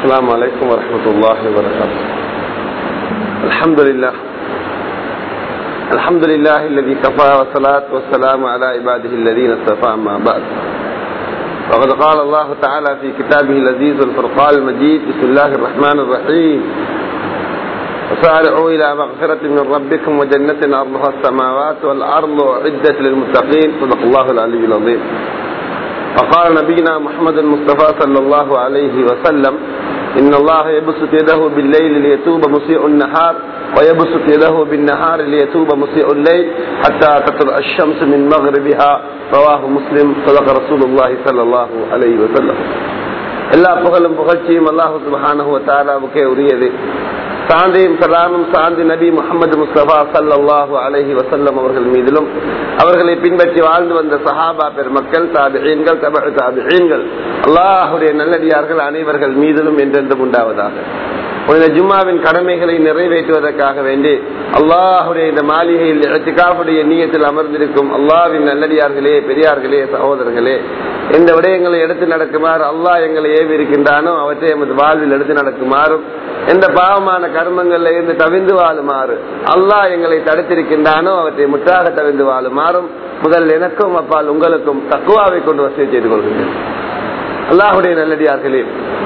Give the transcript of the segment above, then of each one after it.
السلام عليكم ورحمة الله وبركاته الحمد لله الحمد لله الذي كفى والصلاة والسلام على عباده الذين اصطفى ما بعد وقد قال الله تعالى في كتابه العزيز والفرقان المجيد بسم الله الرحمن الرحيم وسارعوا إلى مغفرة من ربكم وجنة أرضها السماوات والأرض أعدت للمتقين صدق الله العلي العظيم وقال نبينا محمد المصطفى صلى الله عليه وسلم إن الله يبسط يده بالليل ليتوب مسيء النهار ويبسط يده بالنهار ليتوب مسيء الليل حتى تطلع الشمس من مغربها رواه مسلم صدق رسول الله صلى الله عليه وسلم எல்லா புகழும் புகழ்ச்சியும் அல்லாஹு சுபஹானஹு தாலாவுக்கே உரியது சாந்தியும் சலாமும் சாந்தி நபி முகமது முஸ்தபா சல்லாஹு அலஹி வசல்லம் அவர்கள் மீதிலும் அவர்களை பின்பற்றி வாழ்ந்து வந்த சஹாபா பெருமக்கள் தாபிஹீன்கள் தப தாபிஹீன்கள் அல்லாஹுடைய நல்லடியார்கள் அனைவர்கள் மீதிலும் என்றென்றும் உண்டாவதாக புனித ஜும்மாவின் கடமைகளை நிறைவேற்றுவதற்காக வேண்டி அல்லாஹுடைய இந்த மாளிகையில் இழத்திகாவுடைய நீயத்தில் அமர்ந்திருக்கும் அல்லாவின் நல்லடியார்களே பெரியார்களே சகோதரர்களே எந்த விடயங்களை எடுத்து நடக்குமாறு அல்லாஹ் எங்களை ஏவி இருக்கின்றானோ அவற்றை எமது வாழ்வில் எடுத்து நடக்குமாறும் எந்த பாவமான கர்மங்கள்ல இருந்து தவிந்து வாழுமாறு அல்லாஹ் எங்களை தடுத்திருக்கின்றானோ அவற்றை முற்றாக தவிந்து வாழுமாறும் முதல் எனக்கும் அப்பால் உங்களுக்கும் தக்குவாவை கொண்டு வசதி செய்து கொள்கின்றேன் அல்லாஹுடைய நல்லடியார்களே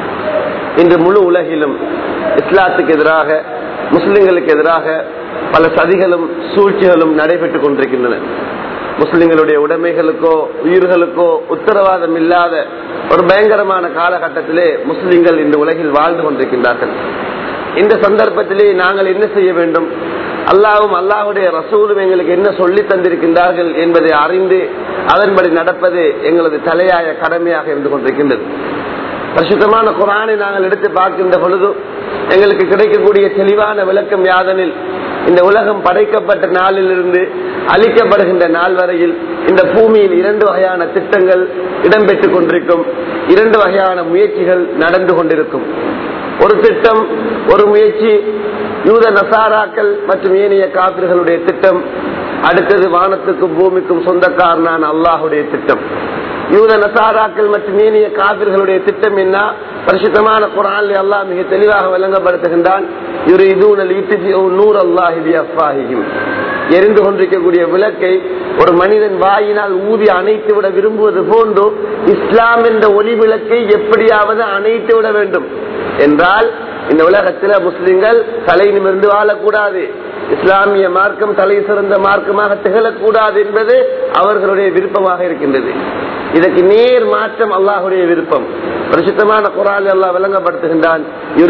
இன்று முழு உலகிலும் இஸ்லாத்துக்கு எதிராக முஸ்லிம்களுக்கு எதிராக பல சதிகளும் சூழ்ச்சிகளும் நடைபெற்றுக் கொண்டிருக்கின்றன முஸ்லிம்களுடைய உடைமைகளுக்கோ உயிர்களுக்கோ உத்தரவாதம் இல்லாத ஒரு பயங்கரமான காலகட்டத்திலே முஸ்லிம்கள் இந்த உலகில் வாழ்ந்து கொண்டிருக்கின்றார்கள் இந்த சந்தர்ப்பத்திலே நாங்கள் என்ன செய்ய வேண்டும் அல்லாவும் அல்லாஹுடைய ரசூலும் எங்களுக்கு என்ன சொல்லி தந்திருக்கின்றார்கள் என்பதை அறிந்து அதன்படி நடப்பது எங்களது தலையாய கடமையாக இருந்து கொண்டிருக்கின்றது பரிசுத்தமான குரானை நாங்கள் எடுத்து பார்க்கின்ற பொழுது எங்களுக்கு கிடைக்கக்கூடிய தெளிவான விளக்கம் யாதனில் இந்த உலகம் படைக்கப்பட்ட நாளிலிருந்து அளிக்கப்படுகின்ற நாள் வரையில் இந்த பூமியில் இரண்டு வகையான திட்டங்கள் இடம்பெற்றுக் கொண்டிருக்கும் இரண்டு வகையான முயற்சிகள் நடந்து கொண்டிருக்கும் ஒரு திட்டம் ஒரு முயற்சி யூத நசாராக்கள் மற்றும் ஏனைய காப்பிர்களுடைய திட்டம் அடுத்தது வானத்துக்கும் பூமிக்கும் சொந்தக்காரனான அல்லாஹுடைய திட்டம் யூத நசாராக்கள் மற்றும் ஏனைய காவிர்களுடைய திட்டம் என்ன பரிசுத்தமான குரான் அல்லாஹ் மிக தெளிவாக விளங்கப்படுத்துகின்றான் எரிந்து கொண்டிருக்கக்கூடிய விளக்கை ஒரு மனிதன் வாயினால் ஊதி அணைத்து விட விரும்புவது போன்று இஸ்லாம் என்ற ஒளி விளக்கை எப்படியாவது அணைத்து விட வேண்டும் என்றால் இந்த உலகத்தில் முஸ்லிம்கள் தலை நிமிர்ந்து வாழக்கூடாது இஸ்லாமிய மார்க்கம் தலை சிறந்த மார்க்கமாக திகழக்கூடாது என்பது அவர்களுடைய விருப்பமாக இருக்கின்றது இதற்கு நேர் மாற்றம் அல்லாஹுடைய விருப்பம் பரிசுத்தமான குரால் அல்லாஹ் விளங்கப்படுத்துகின்றான்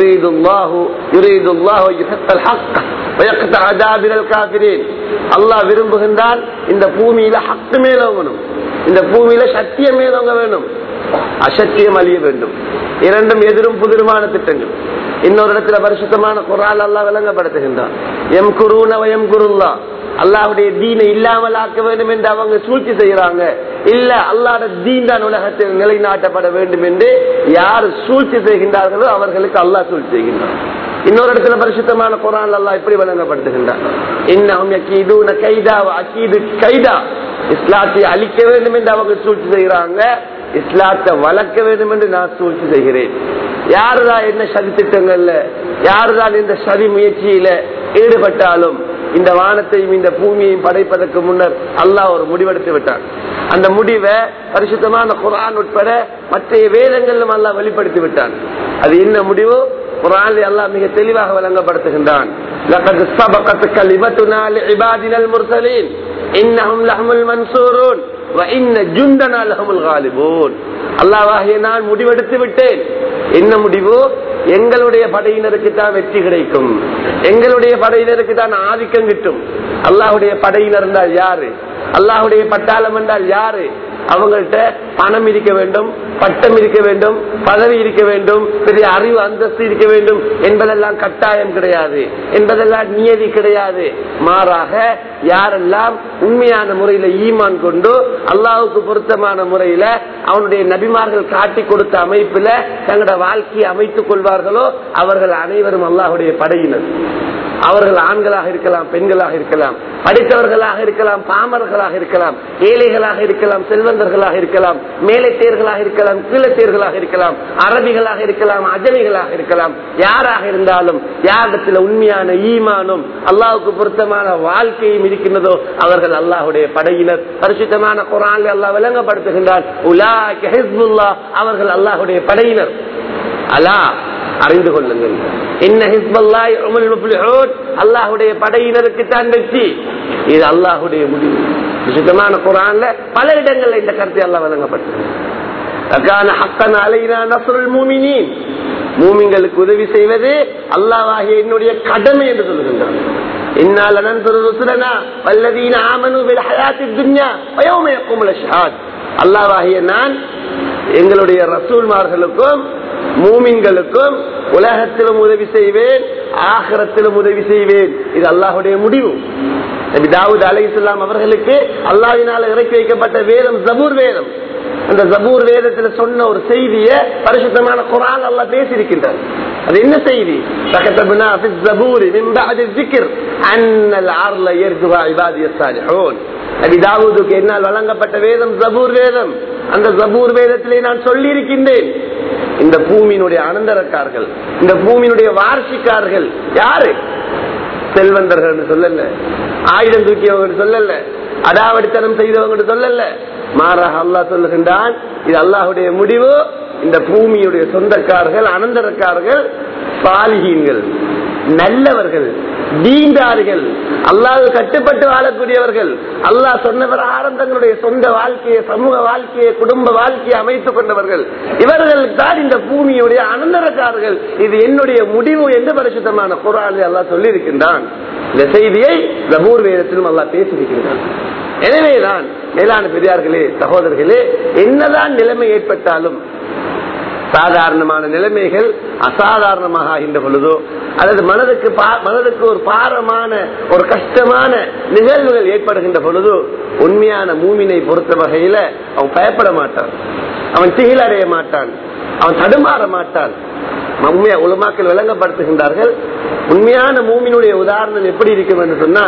அல்லாஹ் விரும்புகின்றான் இந்த பூமியில ஹக்கு மேலோங்கணும் இந்த பூமியில சத்தியம் மேலோங்க வேணும் அசத்தியம் அழிய வேண்டும் இரண்டும் எதிரும் புதிருமான திட்டங்கள் இன்னொரு இடத்துல பரிசுத்தமான குரால் அல்லா விளங்கப்படுத்துகின்றான் எம் குருனவ எம் குருல்லா அல்லாவுடைய தீனை இல்லாமல் ஆக்க வேண்டும் என்று அவங்க சூழ்ச்சி செய்யறாங்க இல்ல அல்லாட தீன் தான் உலகத்தில் நிலைநாட்டப்பட வேண்டும் என்று யார் சூழ்ச்சி செய்கின்றார்களோ அவர்களுக்கு அல்லாஹ் சூழ்ச்சி செய்கின்றார் இன்னொரு இடத்துல பரிசுத்தமான குரான் அல்லா இப்படி வழங்கப்படுத்துகின்றார் இன்னும் கைதா அக்கீது கைதா இஸ்லாத்தை அழிக்க வேண்டும் என்று அவங்க சூழ்ச்சி செய்கிறாங்க இஸ்லாத்தை வளர்க்க வேண்டும் என்று நான் சூழ்ச்சி செய்கிறேன் யாருதான் என்ன சதி திட்டங்கள்ல யாருதான் இந்த சதி முயற்சியில ஈடுபட்டாலும் இந்த வானத்தையும் இந்த பூமியையும் படைப்பதற்கு முன்னர் அல்லாஹ் ஒரு முடிவெடுத்து விட்டான் அந்த முடிவை பரிசுத்தமான குரான் உட்பட மற்ற வேதங்களிலும் அல்லாஹ் வெளிப்படுத்தி விட்டான் அது என்ன முடிவு குரான் அல்லாஹ் மிக தெளிவாக வழங்கப்படுத்துகின்றான் நான் முடிவெடுத்து விட்டேன் என்ன முடிவு எங்களுடைய படையினருக்கு தான் வெற்றி கிடைக்கும் எங்களுடைய படையினருக்கு தான் ஆதிக்கம் கிட்டும் அல்லாஹுடைய படையினர் என்றால் யாரு அல்லாஹுடைய பட்டாளம் என்றால் யாரு அவங்கள்ட்ட பணம் இருக்க வேண்டும் பட்டம் இருக்க வேண்டும் பதவி இருக்க வேண்டும் பெரிய அறிவு அந்தஸ்து இருக்க வேண்டும் என்பதெல்லாம் கட்டாயம் கிடையாது என்பதெல்லாம் நியதி கிடையாது மாறாக யாரெல்லாம் உண்மையான முறையில ஈமான் கொண்டு அல்லாவுக்கு பொருத்தமான முறையில அவனுடைய நபிமார்கள் காட்டி கொடுத்த அமைப்புல தங்களோட வாழ்க்கையை அமைத்துக் கொள்வார்களோ அவர்கள் அனைவரும் அல்லாஹுடைய படையினர் அவர்கள் ஆண்களாக இருக்கலாம் பெண்களாக இருக்கலாம் படித்தவர்களாக இருக்கலாம் பாமர்களாக இருக்கலாம் ஏழைகளாக இருக்கலாம் செல்வந்தர்களாக இருக்கலாம் மேலைத்தேர்களாக இருக்கலாம் கீழத்தேர்களாக இருக்கலாம் அரபிகளாக இருக்கலாம் அஜமிகளாக இருக்கலாம் யாராக இருந்தாலும் யாரிடத்தில் உண்மையான ஈமானும் அல்லாவுக்கு பொருத்தமான வாழ்க்கையும் இருக்கின்றதோ அவர்கள் அல்லாஹுடைய படையினர் பரிசுத்தமான குரான் அல்லாஹ் விளங்கப்படுத்துகின்றார் உலாஹ் ஹிஸ்புல்லா அவர்கள் அல்லாஹுடைய படையினர் அலா அறிந்து கொள்ளுங்கள் என்ன ஹிஸ்பல்லாய் அல்லாஹுடைய படையினருக்கு தான் வெற்றி இது அல்லாஹுடைய முடிவு விசுத்தமான குரான்ல பல இடங்கள்ல இந்த கருத்தை அல்லாஹ் வழங்கப்பட்டது மூமிங்களுக்கு உதவி செய்வது அல்லாவாகிய என்னுடைய கடமை என்று சொல்லுகின்றான் அல்லாவாகிய நான் எங்களுடைய ரசூல்மார்களுக்கும் மூமின்களுக்கும் உலகத்திலும் உதவி செய்வேன் ஆகரத்திலும் உதவி செய்வேன் இது அல்லாஹுடைய முடிவு நபி தாவூத் அலை இஸ்லாம் அவர்களுக்கு அல்லாவினால் இறக்கி வைக்கப்பட்ட வேதம் ஜபூர் வேதம் அந்த ஜபூர் வேதத்தில் சொன்ன ஒரு செய்தியை பரிசுத்தமான குரான் அல்லா பேசியிருக்கின்றார் அது என்ன செய்தி சகத்தபுனா ஜபூரி மின் பஅதி ذிக்ர் அன்னல் அர்ல யர்ஜுஹா இபாதியஸ் சாலிஹூன் நபி தாவூதுக்கு என்னால் வழங்கப்பட்ட வேதம் ஜபூர் வேதம் அந்த ஜபூர் வேதத்திலே நான் சொல்லி இருக்கின்றேன் இந்த பூமியினுடைய அனந்தரக்கார்கள் இந்த பூமியினுடைய வார்ஷிக்கார்கள் யாரு செல்வந்தர்கள் சொல்லல ஆயுதம் தூக்கியவங்க சொல்லல அடாவடித்தனம் செய்தவங்க சொல்லல மாறாக அல்லாஹ் சொல்லுகின்றான் இது அல்லாஹுடைய முடிவு இந்த பூமியுடைய சொந்தக்காரர்கள் அனந்தரக்காரர்கள் சாலிகீன்கள் நல்லவர்கள் தீண்டார்கள் அல்லாஹ் கட்டுப்பட்டு வாழக்கூடியவர்கள் அல்லாஹ் சொன்ன பிரகாரம் தங்களுடைய சொந்த வாழ்க்கையை சமூக வாழ்க்கையை குடும்ப வாழ்க்கையை அமைத்துக் கொண்டவர்கள் இவர்கள் தான் இந்த பூமியுடைய அனந்தரக்காரர்கள் இது என்னுடைய முடிவு என்று பரிசுத்தமான குரானில் அல்லாஹ் சொல்லியிருக்கின்றான் இந்த செய்தியை ஜபூர் வேதத்திலும் அல்லாஹ் பேசியிருக்கின்றான் எனவேதான் மேலான பெரியார்களே சகோதரர்களே என்னதான் நிலைமை ஏற்பட்டாலும் சாதாரணமான நிலைமைகள் அசாதாரணமாக ஆகின்ற பொழுதோ அல்லது மனதுக்கு மனதுக்கு ஒரு பாரமான ஒரு கஷ்டமான நிகழ்வுகள் ஏற்படுகின்ற பொழுதோ உண்மையான மூமினை பொறுத்த வகையில அவன் பயப்பட மாட்டான் அவன் திகிலடைய மாட்டான் அவன் தடுமாற மாட்டான் உண்மையா உலமாக்கள் விளங்கப்படுத்துகின்றார்கள் உண்மையான மூமினுடைய உதாரணம் எப்படி இருக்கும் என்று சொன்னா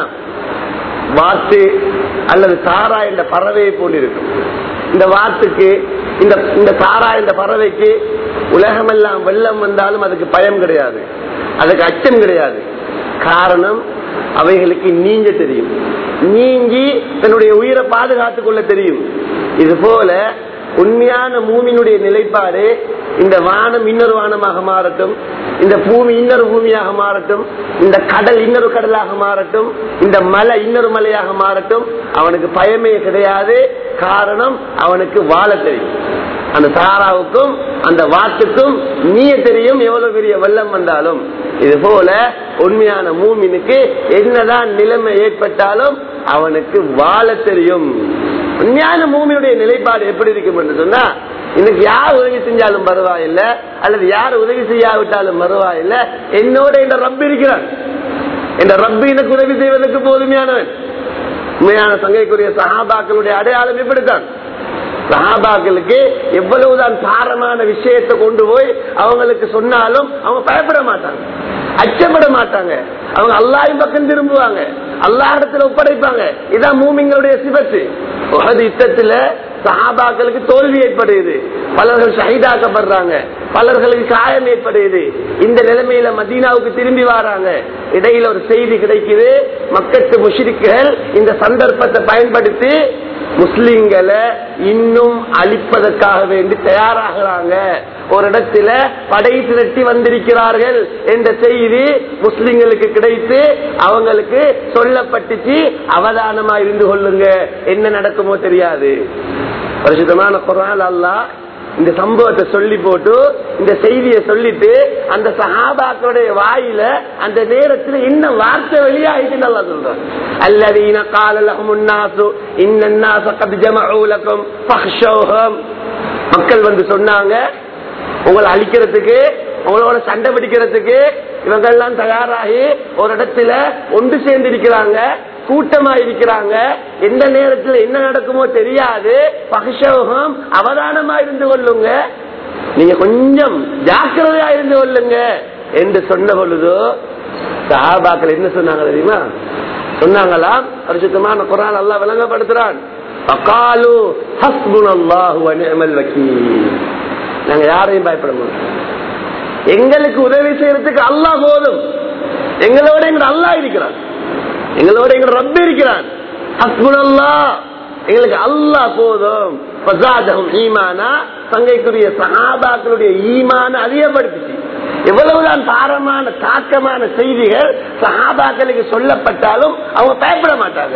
வாத்து அல்லது தாரா என்ற பறவையை போல் இருக்கும் இந்த வாத்துக்கு இந்த இந்த தாரா என்ற பறவைக்கு உலகமெல்லாம் வெள்ளம் வந்தாலும் அதுக்கு பயம் கிடையாது அதுக்கு அச்சம் கிடையாது காரணம் அவைகளுக்கு நீஞ்ச தெரியும் நீங்கி தன்னுடைய உயிரை பாதுகாத்துக் கொள்ள தெரியும் இது போல உண்மையான மூமினுடைய நிலைப்பாடு இந்த வானம் இன்னொரு வானமாக மாறட்டும் இந்த பூமி இன்னொரு பூமியாக மாறட்டும் இந்த கடல் இன்னொரு கடலாக மாறட்டும் இந்த மலை இன்னொரு மலையாக மாறட்டும் அவனுக்கு பயமே கிடையாது காரணம் அவனுக்கு வாழ தெரியும் அந்த தாராவுக்கும் அந்த வாட்டுக்கும் நீய தெரியும் எவ்வளவு பெரிய வெள்ளம் வந்தாலும் இது போல உண்மையான மூமினுக்கு என்னதான் நிலைமை ஏற்பட்டாலும் அவனுக்கு வாழ தெரியும் உண்மையான மூமியுடைய நிலைப்பாடு எப்படி இருக்கும் என்று சொன்னா இன்னைக்கு யார் உதவி செஞ்சாலும் பரவாயில்ல அல்லது யார் உதவி செய்யாவிட்டாலும் பரவாயில்ல என்னோட இந்த ரப்பு இருக்கிறான் இந்த ரப்பு எனக்கு உதவி செய்வதற்கு போதுமையானவன் உண்மையான சங்கைக்குரிய சகாபாக்களுடைய அடையாளம் இப்படித்தான் சஹாபாக்களுக்கு எவ்வளவுதான் பாரமான விஷயத்தை கொண்டு போய் அவங்களுக்கு சொன்னாலும் அவங்க பயப்பட மாட்டாங்க அச்சப்பட மாட்டாங்க அவங்க அல்லாஹின் பக்கம் திரும்புவாங்க அல்லா இடத்துல ஒப்படைப்பாங்க இதான் மூமிங்களுடைய சிவத்து யுத்தத்துல சஹாபாக்களுக்கு தோல்வி ஏற்படுது பலர்கள் ஷஹீதாக்கப்படுறாங்க பலர்களுக்கு காயம் ஏற்படுது இந்த நிலைமையில மதீனாவுக்கு திரும்பி வராங்க இடையில ஒரு செய்தி கிடைக்குது மக்கத்து முஷிரிக்குகள் இந்த சந்தர்ப்பத்தை பயன்படுத்தி முஸ்லிம்களை இன்னும் அழிப்பதற்காக வேண்டி தயாராகிறாங்க ஒரு இடத்துல படை திரட்டி வந்திருக்கிறார்கள் என்ற செய்தி முஸ்லிம்களுக்கு கிடைத்து அவங்களுக்கு சொல்லப்பட்டுச்சு அவதானமா இருந்து கொள்ளுங்க என்ன நடக்குமோ தெரியாது பரிசுத்தமான குரான் அல்லா இந்த சம்பவத்தை சொல்லி போட்டு இந்த செய்தியை சொல்லிட்டு அந்த சஹாபாக்களுடைய வாயில அந்த நேரத்தில் என்ன வார்த்தை வெளியாகிட்டு நல்லா சொல்றான் அல்லதீன காலலகும் உன்னாசு இன்னன்னாச கத் ஜமஊலக்கும் ஃபஹ்ஷௌஹும் மக்கள் வந்து சொன்னாங்க உங்களை அழிக்கிறதுக்கு உங்களோட சண்டை பிடிக்கிறதுக்கு இவங்க எல்லாம் தயாராகி ஒரு இடத்துல ஒன்று சேர்ந்து இருக்கிறாங்க கூட்டமா இருக்கிறாங்க எந்த நேரத்தில் என்ன நடக்குமோ தெரியாது பகசோகம் அவதானமா இருந்து கொள்ளுங்க நீங்க கொஞ்சம் ஜாக்கிரதையா இருந்து கொள்ளுங்க என்று சொன்ன பொழுது சஹாபாக்கள் என்ன சொன்னாங்க தெரியுமா சொன்னாங்களாம் பரிசுத்தமான குரான் அல்லாஹ் விளங்கப்படுத்துறான் அகாலு ஹஸ்புனல்லாஹு வ நிஅமல் வக்கீல் நாங்க யாரையும் பயப்பட மாட்டோம் எங்களுக்கு உதவி செய்யறதுக்கு அல்லாஹ் போதும் எங்களோட எங்க அல்லாஹ் இருக்கிறான் எங்களோட எங்க ரப்ப இருக்கிறான் ஹஸ்புனல்லாஹ் எங்களுக்கு அல்லாஹ் போதும் ஃபஸாதஹும் ஈமானா தங்கைக்குரிய சஹாபாக்களுடைய ஈமான அதிகப்படுத்துச்சு எவ்வளவுதான் பாரமான தாக்கமான செய்திகள் சஹாபாக்களுக்கு சொல்லப்பட்டாலும் அவங்க பயப்பட மாட்டாங்க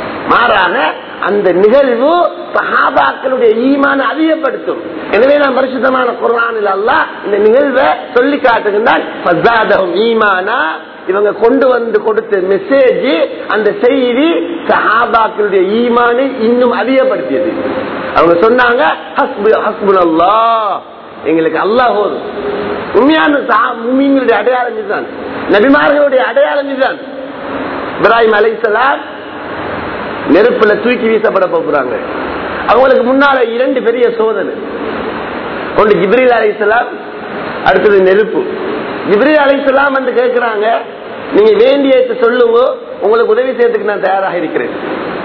மாறாக அந்த நிகழ்வு சஹாபாக்களுடைய ஈமான அதிகப்படுத்தும் எனவே நான் பரிசுத்தமான குரானில் அல்லாஹ் இந்த நிகழ்வை சொல்லி காட்டுகின்றான் ஃபஸாதஹும் ஈமானா இவங்க கொண்டு வந்து கொடுத்த மெசேஜ் அந்த செய்தி சஹாபாக்களுடைய ஈமானை இன்னும் அதிகப்படுத்தியது அவங்க சொன்னாங்க "ஹஸ்பு- ஹஸ்புனல்லாஹ்." எங்களுக்கு அல்லாஹ் போதும் உண்மையான சஹா- முஃமின்களுடைய அடையாளம் இதுதான் நபிமார்களுடைய அடையாளம் இதுதான் இப்ராஹிம் அலைசலாம் நெருப்புல தூக்கி வீசப்பட போறாங்க அவங்களுக்கு முன்னால இரண்டு பெரிய சோதனை ஒன்று ஜிப்ரீல் அலைசலாம் அடுத்தது நெருப்பு ஜிப்ரீல் அலைசலாம் என்று கேட்கிறாங்க நீங்க வேண்டியதை சொல்லுங்க உங்களுக்கு உதவி செய்யறதுக்கு நான் தயாராக இருக்கிறேன்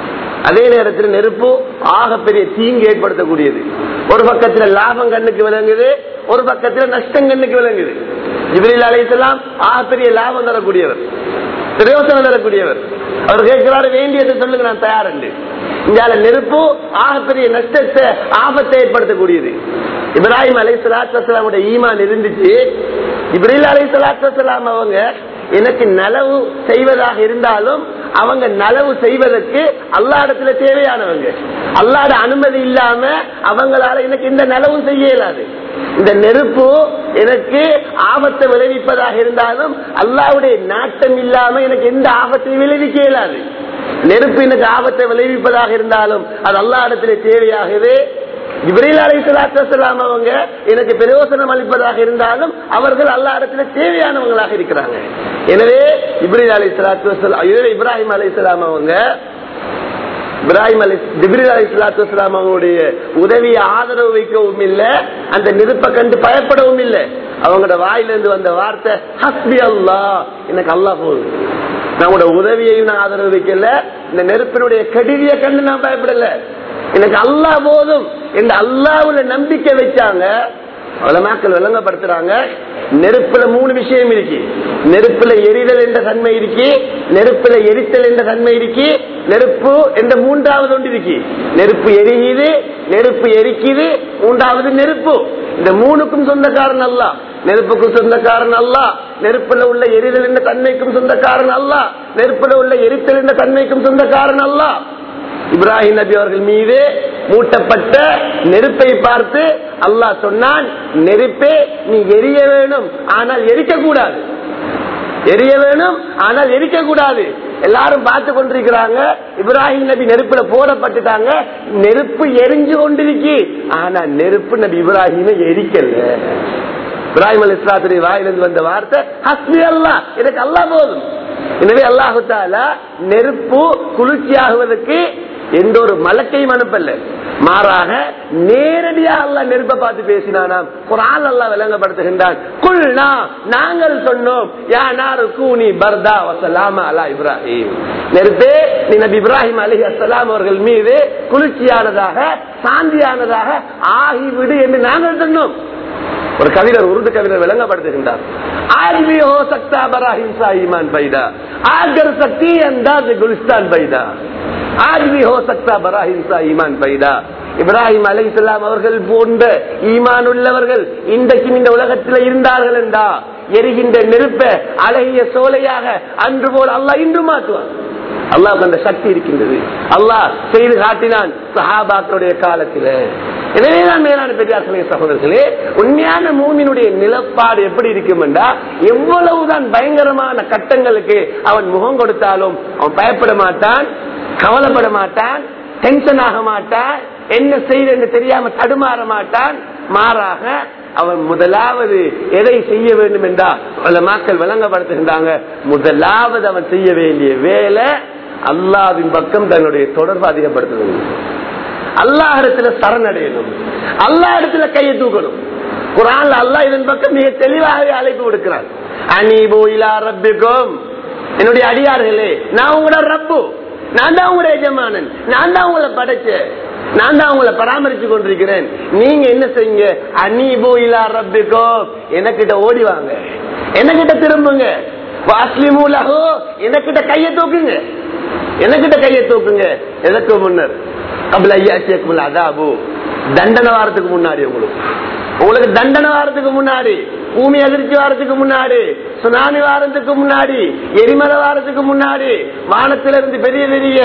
அதே நேரத்தில் நெருப்பு ஆகப்பெரிய தீங்கு ஏற்படுத்தக்கூடியது ஒரு பக்கத்துல லாபம் கண்ணுக்கு விளங்குது ஒரு பக்கத்துல நஷ்டம் கண்ணுக்கு விளங்குது ஜிப்ரீல் அலைசலாம் ஆகப்பெரிய லாபம் தரக்கூடியவர் பிரயோசனம் தரக்கூடியவர் அவர் கேட்கிறாரு வேண்டியதை சொல்லுங்க நான் தயார் என்று இங்கால நெருப்பு ஆகப்பெரிய நஷ்டத்தை ஆபத்தை ஏற்படுத்தக்கூடியது இப்ராஹிம் அலை சலாத்துலாமுடைய ஈமான் இருந்துச்சு இப்ரீல் அலை சலாத்துலாம் அவங்க எனக்கு நலவு செய்வதாக இருந்தாலும் அவங்க நலவு செய்வதற்கு அல்லா இடத்துல தேவையானவங்க அல்லாட அனுமதி இல்லாம அவங்களால எனக்கு இந்த நலவும் செய்ய இயலாது இந்த நெருப்பு எனக்கு ஆபத்தை விளைவிப்பதாக இருந்தாலும் அல்லாவுடைய நாட்டம் இல்லாம எனக்கு எந்த ஆபத்தையும் விளைவிக்க இயலாது நெருப்பு எனக்கு ஆபத்தை விளைவிப்பதாக இருந்தாலும் அது அல்லா இடத்துல தேவையாகவே இப்ரீல் அலை சலாத்தலாம் அவங்க எனக்கு பிரயோசனம் அளிப்பதாக இருந்தாலும் அவர்கள் அல்லா இடத்துல தேவையானவங்களாக இருக்கிறாங்க எனவே இப்ரீல் அலை சலாத்து இப்ராஹிம் அலை அவங்க இப்ராஹிம் அலி ஜிப்ரீல் அலி சலாத்து வலாம் அவங்களுடைய உதவியை ஆதரவு வைக்கவும் இல்லை அந்த நெருப்பை கண்டு பயப்படவும் இல்லை அவங்களோட வாயிலிருந்து வந்த வார்த்தை ஹஸ்பி அல்லா எனக்கு அல்லா போதும் நம்மளோட உதவியையும் நான் ஆதரவு வைக்கல இந்த நெருப்பினுடைய கடிதியை கண்டு நான் பயப்படல எனக்கு அல்லா போதும் இந்த அல்லாவுல நம்பிக்கை வச்சாங்க வளமாக்கள் விளங்கப்படுத்துறாங்க நெருப்புல மூணு விஷயம் இருக்கு நெருப்புல எரிதல் என்ற தன்மை இருக்கு நெருப்புல எரித்தல் என்ற தன்மை இருக்கு நெருப்பு என்ற மூன்றாவது ஒன்று இருக்கு நெருப்பு எரியுது நெருப்பு எரிக்குது மூன்றாவது நெருப்பு இந்த மூணுக்கும் சொந்தக்காரன் அல்ல நெருப்புக்கும் சொந்தக்காரன் அல்ல நெருப்புல உள்ள எரிதல் என்ற தன்மைக்கும் சொந்தக்காரன் அல்ல நெருப்புல உள்ள எரித்தல் என்ற தன்மைக்கும் சொந்தக்காரன் அல்ல இப்ராஹிம் நபி அவர்கள் மீது மூட்டப்பட்ட நெருப்பை பார்த்து அல்லாஹ் சொன்னான் நெருப்பே நீ எரிய வேணும் ஆனால் எரிக்க கூடாது எரிய வேணும் ஆனால் எரிக்க கூடாது எல்லாரும் பார்த்து கொண்டிருக்கிறாங்க இப்ராஹிம் நபி நெருப்புல போடப்பட்டுட்டாங்க நெருப்பு எரிஞ்சு கொண்டிருக்கு ஆனா நெருப்பு நபி இப்ராஹிமை எரிக்கல இப்ராஹிம் அலி இஸ்லாத்துடைய வாயிலிருந்து வந்த வார்த்தை ஹஸ்பி அல்லா எனக்கு அல்லா போதும் எனவே அல்லாஹு தாலா நெருப்பு குளிர்ச்சியாகுவதற்கு எந்த ஒரு மலக்கையும் அனுப்பல மாறாக நேரடியாக அல்ல நெருப்பை பார்த்து பேசினானாம் குரான் அல்லா விளங்கப்படுத்துகின்றான் குல்னா நாங்கள் சொன்னோம் யானாரு கூனி பர்தா வசலாமா அலா இப்ராஹிம் நெருப்பே நீ நபி இப்ராஹிம் அலி அஸ்லாம் அவர்கள் மீது குளிர்ச்சியானதாக சாந்தியானதாக ஆகிவிடு என்று நாங்கள் சொன்னோம் ஒரு கவிஞர் உருது கவிஞர் விளங்கப்படுத்துகின்றார் ஆர்மி ஹோ சக்தா பராஹிம் சா ஈமான் பைதா ஆகர் சக்தி அந்தாஸ் குலிஸ்தான் பைதா ஆர்மி ஹோ சக்தா பராஹிம் சா ஈமான் பைதா இப்ராஹிம் அலை அவர்கள் போன்ற ஈமான் உள்ளவர்கள் இன்றைக்கும் இந்த உலகத்தில் இருந்தார்கள் என்றா எரிகின்ற நெருப்ப அழகிய சோலையாக அன்று போல் அல்லாஹ் இன்று மாற்றுவான் அல்லாஹ் அந்த சக்தி இருக்கின்றது அல்லாஹ் செய்து காட்டினான் சஹாபாக்களுடைய காலத்தில் எனவேதான் மேலான பெரியார்களே சகோதரர்களே உண்மையான மூமினுடைய நிலப்பாடு எப்படி இருக்கும் என்றா எவ்வளவுதான் பயங்கரமான கட்டங்களுக்கு அவன் முகம் கொடுத்தாலும் அவன் பயப்பட மாட்டான் கவலைப்பட மாட்டான் டென்ஷன் ஆக மாட்டான் என்ன செய்ய என்று தெரியாம தடுமாற மாட்டான் மாறாக அவன் முதலாவது எதை செய்ய வேண்டும் என்றா பல மக்கள் விளங்கப்படுத்துகின்றாங்க முதலாவது அவன் செய்ய வேண்டிய வேலை அல்லாவின் பக்கம் தன்னுடைய தொடர்பு அதிகப்படுத்துவது அல்லாஹ் இடத்துல சரணடையணும் அல்லா இடத்துல கையை தூக்கணும் குரான் அல்லாஹ் இதன் பக்கம் மிக தெளிவாகவே அழைப்பு விடுக்கிறான் அனீபோ இலா ரப்பிக்கும் என்னுடைய அடியார்களே நான் உங்களோட ரப்பு நான் தான் உங்களோட எஜமானன் நான் தான் உங்களை படைச்சேன் நான் தான் உங்களை பராமரிச்சு கொண்டிருக்கிறேன் நீங்க என்ன செய்யுங்க அனீபு இலா ரப்பிக்கோ எனக்கிட்ட ஓடி வாங்க எனக்கிட்ட திரும்புங்க வாஸ்லிமு லஹு எனக்கிட்ட கையை தூக்குங்க எனக்கிட்ட கையை தூக்குங்க எதற்கு முன்னர் கபில ஐயாச்சியக்குள்ள அதாபு தண்டனை வாரத்துக்கு முன்னாடி உங்களுக்கு உங்களுக்கு தண்டனை வாரத்துக்கு முன்னாடி பூமி அதிர்ச்சி வாரத்துக்கு முன்னாடி சுனாமி வாரத்துக்கு முன்னாடி எரிமலை வாரத்துக்கு முன்னாடி வானத்திலிருந்து பெரிய பெரிய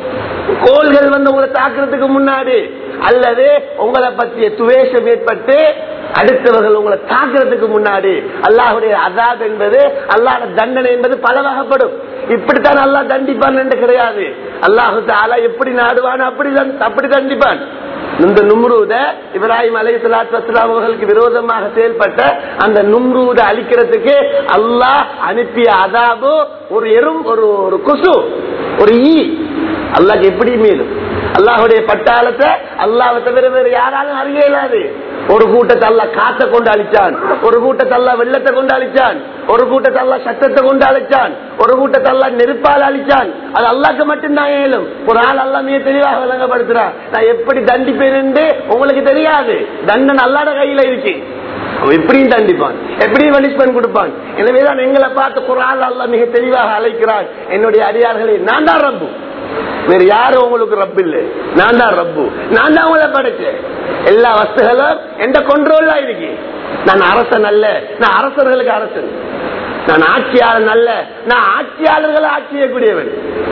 கோள்கள் வந்து உங்களை தாக்குறதுக்கு முன்னாடி அல்லது உங்களை பற்றிய துவேஷம் ஏற்பட்டு அடுத்தவர்கள் உங்களை தாக்குறதுக்கு முன்னாடி அல்லாஹுடைய அதாப் என்பது அல்லாஹ் தண்டனை என்பது பல வகைப்படும் இப்படித்தான் அல்லாஹ் தண்டிப்பான் என்று கிடையாது அல்லாஹு தாலா எப்படி நாடுவான் அப்படி அப்படி தண்டிப்பான் இந்த நும்ரூத இப்ராஹிம் அலை சலாத்து அவர்களுக்கு விரோதமாக செயல்பட்ட அந்த நும்ரூத அழிக்கிறதுக்கு அல்லாஹ் அனுப்பிய அதாபு ஒரு எறும் ஒரு ஒரு கொசு ஒரு ஈ அல்லாஹ் எப்படி மேலும் அல்லாஹுடைய பட்டாளத்தை அல்லாவை தவிர வேறு யாராலும் அறிய இயலாது ஒரு கூட்டத்தை அல்ல காத்த கொண்டு அழிச்சான் ஒரு கூட்டத்தை அல்ல வெள்ளத்தை கொண்டு அழிச்சான் ஒரு கூட்டத்தை அல்ல சத்தத்தை கொண்டு அழிச்சான் ஒரு கூட்டத்தை அல்ல நெருப்பால் அழிச்சான் அது அல்லாக்கு மட்டும்தான் ஏலும் ஒரு ஆள் எல்லாமே தெளிவாக விளங்கப்படுத்துறான் நான் எப்படி தண்டிப்பேன் என்று உங்களுக்கு தெரியாது தண்டன் அல்லாத கையில இருக்கு அவன் எப்படியும் தண்டிப்பான் எப்படியும் பனிஷ்மெண்ட் கொடுப்பான் எனவேதான் எங்களை பார்த்து குரான் அல்ல மிக தெளிவாக அழைக்கிறான் என்னுடைய அடியார்களை நான் தான் ரப்பு வேற யாரும் உங்களுக்கு ரப்பு இல்லை நான் தான் ரப்பு நான் தான் உங்களை படைச்சேன் எல்லா வஸ்துகளும் எந்த கொண்டோல்ல இருக்கு நான் அரசன் அல்ல நான் அரசர்களுக்கு அரசன் நான் ஆட்சியாளன் அல்ல நான் ஆட்சியாளர்களை ஆட்சி செய்யக்கூடியவன்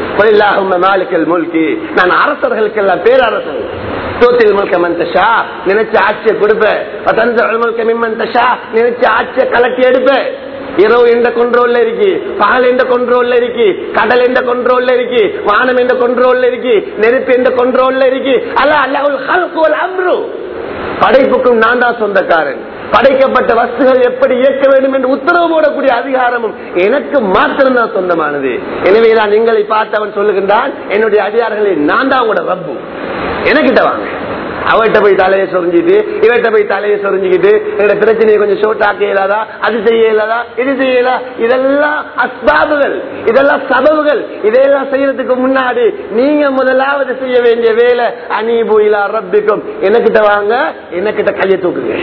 மாலிக்கல் மூழ்கி நான் அரசர்களுக்கெல்லாம் பேரரசன் தோத்தில் முழுக்க மந்தஷா நினைச்ச ஆட்சியை கொடுப்பேன் முழுக்க மிம்மந்தஷா நினைச்ச ஆட்சியை கலட்டி எடுப்பேன் இரவு எந்த கொண்ட்ரோல்ல இருக்கு பகல் எந்த கொண்ட்ரோல்ல இருக்கு கடல் எந்த கொண்ட்ரோல்ல இருக்கு வானம் எந்த கொண்ட்ரோல்ல இருக்கு நெருப்பு எந்த கொண்ட்ரோல்ல இருக்கு அல்ல அல்ல அம்ரு படைப்புக்கும் நான் தான் சொந்தக்காரன் படைக்கப்பட்ட வஸ்துகள் எப்படி இயக்க வேண்டும் என்று உத்தரவு போடக்கூடிய அதிகாரமும் எனக்கு மாத்திரம்தான் சொந்தமானது எனவே நான் எங்களை பார்த்தவன் சொல்லுகின்றான் என்னுடைய அதிகாரங்களை நான் தான் உங்களோட ரப்பு எனக்கிட்ட வாங்க அவர்கிட்ட போய் தலையை சொரிஞ்சிட்டு இவர்கிட்ட போய் தலையை சொரிஞ்சுக்கிட்டு எங்களோட பிரச்சனையை கொஞ்சம் ஷோட் ஆக்க இயலாதா அது செய்ய இயலாதா இது செய்யலா இதெல்லாம் அஸ்பாபுகள் இதெல்லாம் சபவுகள் இதையெல்லாம் செய்யறதுக்கு முன்னாடி நீங்க முதலாவது செய்ய வேண்டிய வேலை அனீபு இலா ரப்பிக்கும் எனக்கிட்ட வாங்க எனக்கிட்ட கையை தூக்குங்க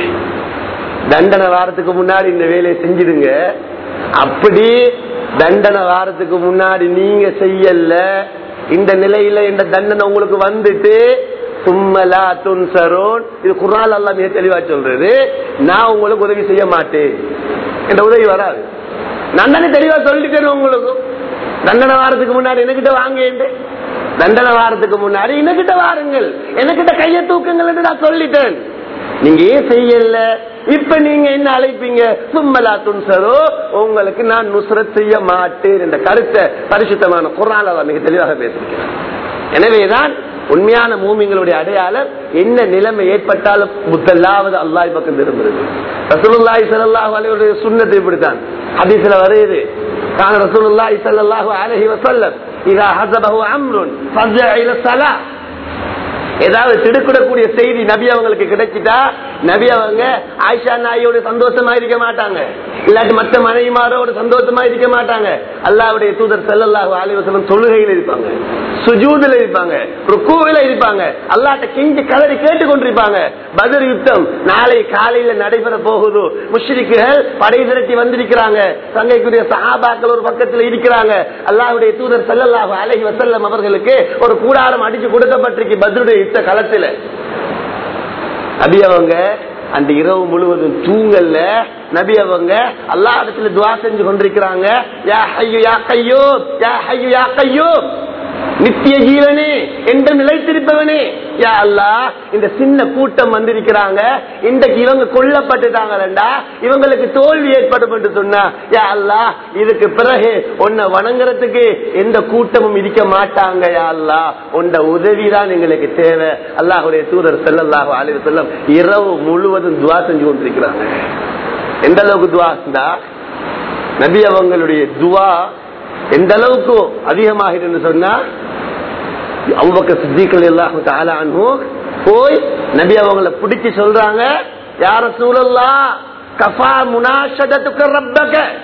தண்டனை வாரத்துக்கு முன்னாடி இந்த வேலையை செஞ்சிடுங்க அப்படி தண்டனை வாரத்துக்கு முன்னாடி நீங்க செய்யல இந்த நிலையில இந்த தண்டனை உங்களுக்கு வந்துட்டு சும்மலா துன்சரோன் இது குரால் அல்லா மிக தெளிவா சொல்றது நான் உங்களுக்கு உதவி செய்ய மாட்டேன் என்ற உதவி வராது நான் தானே தெளிவா சொல்லிட்டேன் உங்களுக்கு தண்டனை வாரத்துக்கு முன்னாடி எனக்கிட்ட வாங்க தண்டனை வாரத்துக்கு முன்னாடி எனக்கிட்ட வாருங்கள் எனக்கிட்ட கையை தூக்குங்கள் என்று நான் சொல்லிட்டேன் நீங்க ஏன் செய்யல இப்ப நீங்க என்ன அழைப்பீங்க சும்மலா துன்சரோ உங்களுக்கு நான் நுசரத் செய்ய மாட்டேன் என்ற கருத்தை பரிசுத்தமான குரான் மிக தெளிவாக பேசிருக்கிறேன் எனவேதான் உண்மையான மூமிங்களுடைய அடையாளம் என்ன நிலைமை ஏற்பட்டாலும் முத்தல்லாவது அல்லாஹ் பக்கம் திரும்புறது ரசூலுல்லாஹி ஸல்லல்லாஹு அலைஹி வஸல்லம் சுன்னத்தை இப்படித்தான் ஹதீஸ்ல வருது கான ரசூலுல்லாஹி ஸல்லல்லாஹு அலைஹி வஸல்லம் இதா ஹஸபஹு அம்ருன் ஃபஸஅ இல ஸலாத் ஏதாவது திடுக்கிடக்கூடிய செய்தி நபி அவங்களுக்கு கிடைச்சிட்டா நபி அவங்க ஆயிஷா நாயோட சந்தோஷமா இருக்க மாட்டாங்க இல்லாட்டி மற்ற மனைவிமாரோட சந்தோஷமா இருக்க மாட்டாங்க அல்லாவுடைய தூதர் செல்லல்லாஹு ஆலிவசலம் தொழுகையில் இருப்பாங்க சுஜூதுல இருப்பாங்க ருக்குவில இருப்பாங்க அல்லாட்ட கிஞ்சி கதறி கேட்டுக்கொண்டிருப்பாங்க பதில் யுத்தம் நாளை காலையில நடைபெற போகுது முஷ்ரிக்குகள் படை திரட்டி வந்திருக்கிறாங்க தங்கைக்குரிய சஹாபாக்கள் ஒரு பக்கத்துல இருக்கிறாங்க அல்லாவுடைய தூதர் செல்லல்லாஹு அலஹி வசல்லம் அவர்களுக்கு ஒரு கூடாரம் அடிச்சு கொடுக்கப்பட்டிருக்கு பத்ருடைய யுத்த களத்துல நபி அவங்க அந்த இரவு முழுவதும் தூங்கல்ல நபி அவங்க அல்லா இடத்துல துவா செஞ்சு கொண்டிருக்கிறாங்க யா ஹையு யா கையோ யா ஹையு யா கையோ நித்திய ஜீவனே என்று நிலைத்திருப்பவனே யா அல்லா இந்த சின்ன கூட்டம் வந்திருக்கிறாங்க இன்றைக்கு இவங்க கொல்லப்பட்டுட்டாங்கடா இவங்களுக்கு தோல்வி ஏற்படும் என்று சொன்னா யா அல்லா இதுக்கு பிறகு உன்னை வணங்குறதுக்கு எந்த கூட்டமும் இருக்க மாட்டாங்க யா அல்லா உன்ன உதவிதான் எங்களுக்கு தேவை அல்லாஹுடைய தூதர் செல்லல்லாஹு அலைவு செல்லம் இரவு முழுவதும் துவா செஞ்சு கொண்டிருக்கிறாங்க எந்த அளவுக்கு துவா நபி அவங்களுடைய துவா எந்த அளவுக்கு அதிகமாக சொன்னா அவ்வக்க சித்திகள் எல்லாம் போய் நபி அவங்கள பிடிச்சு சொல்றாங்க யார சூழல்லா கஃபா முனாஷதத்துக்கு ரப்பக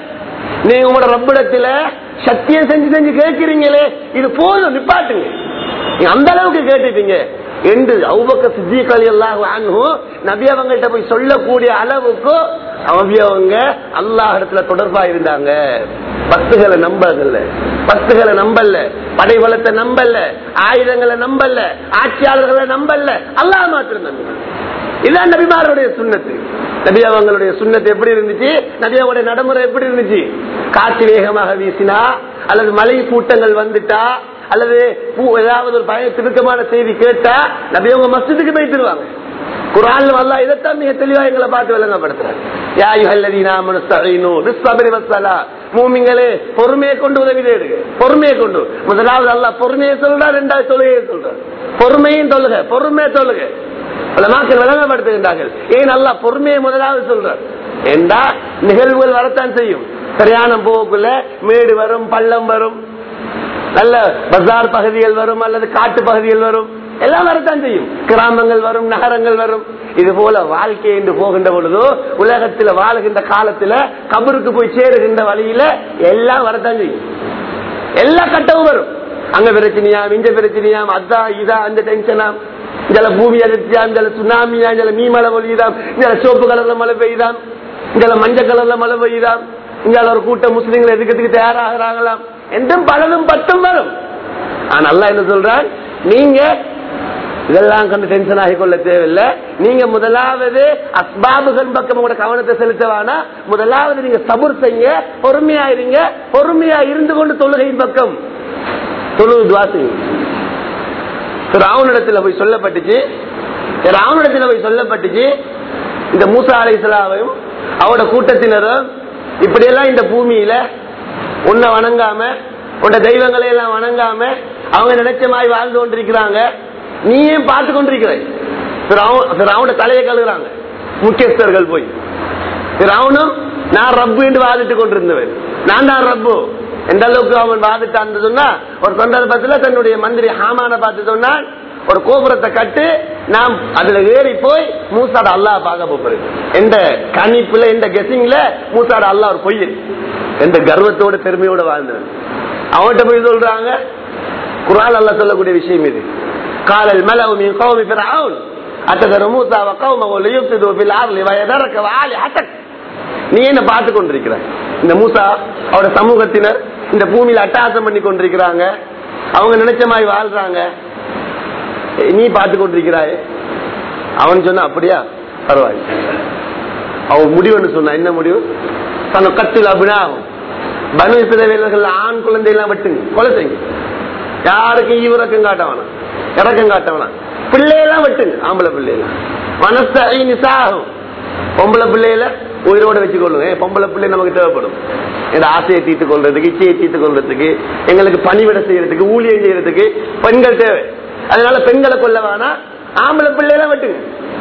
நீங்க உங்களோட ரப்பிடத்துல சத்தியம் செஞ்சு செஞ்சு கேட்கிறீங்களே இது போதும் நிப்பாட்டுங்க நீங்க அந்த அளவுக்கு கேட்டுட்டீங்க என்று அவுபக்க சித்திகள் எல்லாம் நபி அவங்கள்ட்ட போய் சொல்லக்கூடிய அளவுக்கு அவங்க அல்லாஹ் இடத்துல தொடர்பா இருந்தாங்க பத்துகளை நம்பல பத்துகளை நம்பல படைபலத்தை நம்பல ஆயுதங்களை நம்பல ஆட்சியாளர்களை நம்பல அல்லாஹ் மாத்திரம் நம்பினாங்க இதான் நபிமாருடைய சுண்ணத்து நபி அவங்களுடைய சுண்ணத்து எப்படி இருந்துச்சு நபி அவங்களுடைய நடைமுறை எப்படி இருந்துச்சு காற்று வேகமாக வீசினா அல்லது மலை கூட்டங்கள் வந்துட்டா அல்லது பூ- ஏதாவது ஒரு பய திருக்கமான செய்தி கேட்டா நபி அவங்க மஸ்ஜிதுக்கு போயிட்டுருவாங்க குரான் அல்லா இதைத்தான் மிக தெளிவா எங்களை பார்த்து விளங்கப்படுத்துறாங்க யா அய்யுஹல்லதீன ஆமனு ஸ்தஈனு பிஸ்ஸப்ரி வஸ்ஸலா. மூமின்களே பொறுமையை கொண்டு உதவி தேடுங்க பொறுமையை கொண்டு முதலாவது அல்லாஹ் பொறுமையை சொல்றா ரெண்டாவது தொழுகையை சொல்றார் பொறுமையும் தொழுக பொறுமையை தொழுக பல மக்கள் விளங்கப்படுத்துகின்றார்கள் ஏன் நல்லா பொறுமையை முதலாவது சொல்றார் ஏண்டா நிகழ்வுகள் வரத்தான் செய்யும் பிரயாணம் போகக்குள்ள மேடு வரும் பள்ளம் வரும் நல்ல பஜார் பகுதிகள் வரும் அல்லது காட்டு பகுதிகள் வரும் எல்லாம் வரத்தான் செய்யும் கிராமங்கள் வரும் நகரங்கள் வரும் இது போல வாழ்க்கை என்று போகின்ற பொழுதோ உலகத்துல வாழுகின்ற காலத்துல கபருக்கு போய் சேருகின்ற வழியில எல்லாம் வரத்தான் செய்யும் எல்லா கட்டமும் வரும் அங்க பிரச்சனையாம் இந்த பிரச்சனையாம் அதான் இதா அந்த டென்ஷனாம் இந்த பூமி அதிர்ச்சியா இந்த சுனாமியா இந்த மீ மழை பொழியுதாம் இந்த சோப்பு கலர்ல மழை பெய்யுதாம் இந்த மஞ்சள் கலர்ல மழை பெய்யுதாம் இங்க ஒரு கூட்டம் முஸ்லீம்கள் எதுக்கிறதுக்கு தயாராகிறாங்களாம் என்றும் பலரும் பட்டும் வரும் ஆனா அல்லாஹ் என்ன சொல்றான் நீங்க இதெல்லாம் கண்டு டென்ஷன் ஆகி கொள்ள தேவையில்லை நீங்க முதலாவது அஸ்பாபுகள் பக்கம் உங்களோட கவனத்தை செலுத்தவானா முதலாவது நீங்க சபுர் செய்யுங்க பொறுமையா இருங்க பொறுமையா இருந்து கொண்டு தொழுகையின் பக்கம் தொழுது துவா செய்யுங்க ராவனிடத்துல போய் சொல்லப்பட்டுச்சு ராவனிடத்துல போய் சொல்லப்பட்டுச்சு இந்த மூசா அலை இஸ்லாமையும் அவரோட கூட்டத்தினரும் இப்படியெல்லாம் இந்த பூமியில உன்னை வணங்காம உன்ன தெய்வங்களை எல்லாம் வணங்காம அவங்க நினைச்ச மாதிரி வாழ்ந்து கொண்டிருக்கிறாங்க நீயே பார்த்து கொண்டிருக்கிற ராவண தலையை கழுகுறாங்க முக்கியஸ்தர்கள் போய் ராவணும் நான் ரப்பு என்று வாதிட்டு கொண்டிருந்தவன் நான் தான் ரப்பு எந்த அளவுக்கு அவன் வாதிட்டான் சொன்னா ஒரு சந்தர்ப்பத்துல தன்னுடைய மந்திரி ஹாமான பார்த்து சொன்னான் ஒரு கோபுரத்தை கட்டு நாம் அதுல ஏறி போய் மூசாட அல்லாஹ் பார்க்க போறது எந்த கணிப்புல எந்த கெசிங்ல மூசாட அல்லாஹ் ஒரு பொய்யன் எந்த கர்வத்தோட பெருமையோட வாழ்ந்தவன் அவன்கிட்ட போய் சொல்றாங்க குரால் அல்லாஹ் சொல்லக்கூடிய விஷயம் இது காலல் மலவு மீன் கௌமி பிறவுன் அத்தகர மூசா வக்கௌம லியுப்சிது பில் அர்லி வயதரக வாலி ஹதக் நீ என்ன பார்த்து கொண்டிருக்கிற இந்த மூசா அவரோட சமூகத்தினர் இந்த பூமியில அட்டகாசம் பண்ணி கொண்டிருக்கிறாங்க அவங்க நினைச்ச மாதிரி வாழ்றாங்க நீ பார்த்து கொண்டிருக்கிறாய் அவன் சொன்ன அப்படியா பரவாயில்ல அவன் முடிவுன்னு சொன்னா என்ன முடிவு தன்னை கத்தில் அபினாகும் பனு இஸ்ரவேலர்கள் ஆண் குழந்தை எல்லாம் வெட்டுங்க கொலை செய்யுங்க யாருக்கும் ஈவிரக்கம் காட்ட வேணாம் இறக்கம் காட்ட வேணாம் பிள்ளையெல்லாம் வெட்டுங்க ஆம்பளை பிள்ளையெல்லாம் மனசை நிசாகும் பொம்பளை பிள்ளையில உயிரோட வச்சுக்கொள்ளுங்க ஏன் பொம்பளை பிள்ளை நமக்கு தேவைப்படும் இந்த ஆசையை தீர்த்து கொள்றதுக்கு இச்சையை தீர்த்து கொள்றதுக்கு எங்களுக்கு பணிவிட செய்யறதுக்கு ஊழியம் செய்யறதுக்கு பெண்கள் தேவை அதனால பெண்களை கொல்ல வேணாம் ஆம்பளை பிள்ளையெல்லாம் வெட்டுங்க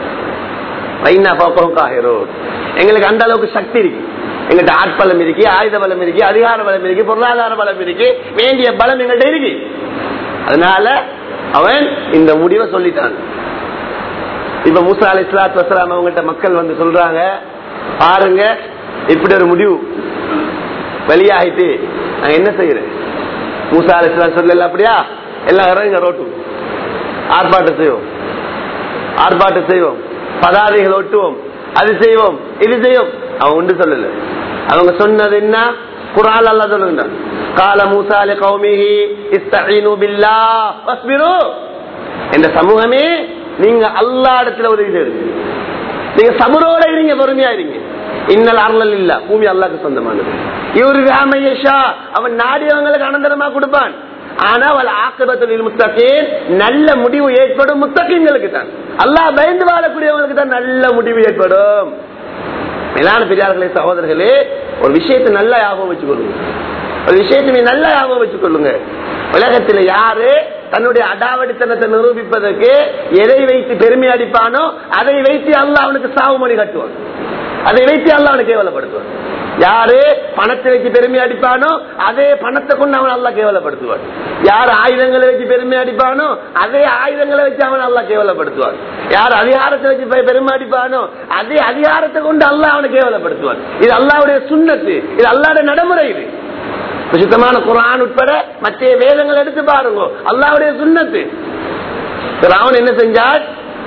வைனா பாப்பம் காகிறோ எங்களுக்கு அந்த அளவுக்கு சக்தி இருக்கு எங்கள்கிட்ட ஆட்பலம் இருக்கு ஆயுத பலம் இருக்கு அதிகார பலம் இருக்கு பொருளாதார பலம் இருக்கு வேண்டிய பலம் எங்கள்கிட்ட இருக்கு அதனால அவன் இந்த முடிவை சொல்லிட்டான் இப்ப மூசா அலி இஸ்லாத் வசலாம் அவங்ககிட்ட மக்கள் வந்து சொல்றாங்க பாருங்க இப்படி ஒரு முடிவு வெளியாகிட்டு நாங்க என்ன செய்யறேன் மூசா அலி இஸ்லாம் சொல்லல அப்படியா எல்லாம் இறங்க ரோட்டு ஆர்ப்பாட்டம் செய்வோம் ஆர்ப்பாட்டம் செய்வோம் பதாதைகள் ஒட்டுவோம் அது செய்வோம் இது செய்வோம் அவன் ஒன்று சொல்லல அவங்க சொன்னது என்ன குரால் அல்ல சொல்லுங்க கால மூசாலி கௌமிஹி இஸ்தஈனு பில்லாஹ் வஸ்பிரு இந்த சமூகமே நீங்க அல்லா இடத்துல உதவி செய்யுங்க நீங்க சபரோட இருங்க பொறுமையா இருங்க இன்னல் அருளல் இல்ல பூமி அல்லாக்கு சொந்தமானது இவரு ராமையஷா அவன் நாடியவங்களுக்கு அனந்தரமா கொடுப்பான் ஆனா அவள் ஆக்கிரத்தில் முத்தகீன் நல்ல முடிவு ஏற்படும் முத்தகீன்களுக்கு தான் அல்லாஹ் பயந்து வாழக்கூடியவங்களுக்கு தான் நல்ல முடிவு ஏற்படும் மேலான பெரியார்களே சகோதரர்களே ஒரு விஷயத்தை நல்லா ஞாபகம் வச்சுக்கொள்ளுங்க ஒரு விஷயத்தை நீ நல்லா ஞாபகம் வச்சுக்கொள்ளுங்க உலகத்துல யாரு தன்னுடைய அடாவடித்தனத்தை நிரூபிப்பதற்கு எதை வைத்து பெருமை அடிப்பானோ அதை வைத்து அல்லாஹ் அவனுக்கு சாவு மணி கட்டுவான் அதை வைத்து அல்லாஹ் அவனை கேவலப்படுத்துவான் யாரு பணத்தை வச்சு பெருமை அடிப்பானோ அதே பணத்தை கொண்டு அவன் நல்லா கேவலப்படுத்துவான் யார் ஆயுதங்களை வச்சு பெருமை அடிப்பானோ அதே ஆயுதங்களை வச்சு அவன் நல்லா கேவலப்படுத்துவான் யார் அதிகாரத்தை வச்சு பெ- பெருமை அடிப்பானோ அதே அதிகாரத்தை கொண்டு அல்லாஹ் அவனை கேவலப்படுத்துவான் இது அல்லாவுடைய சுண்ணத்து இது அல்லாவுடைய நடைமுறை இது சுத்தமான குரான் உட்பட மற்ற வேதங்கள் எடுத்து பாருங்க அல்லாவுடைய சுண்ணத்து ராவன் என்ன செஞ்சார்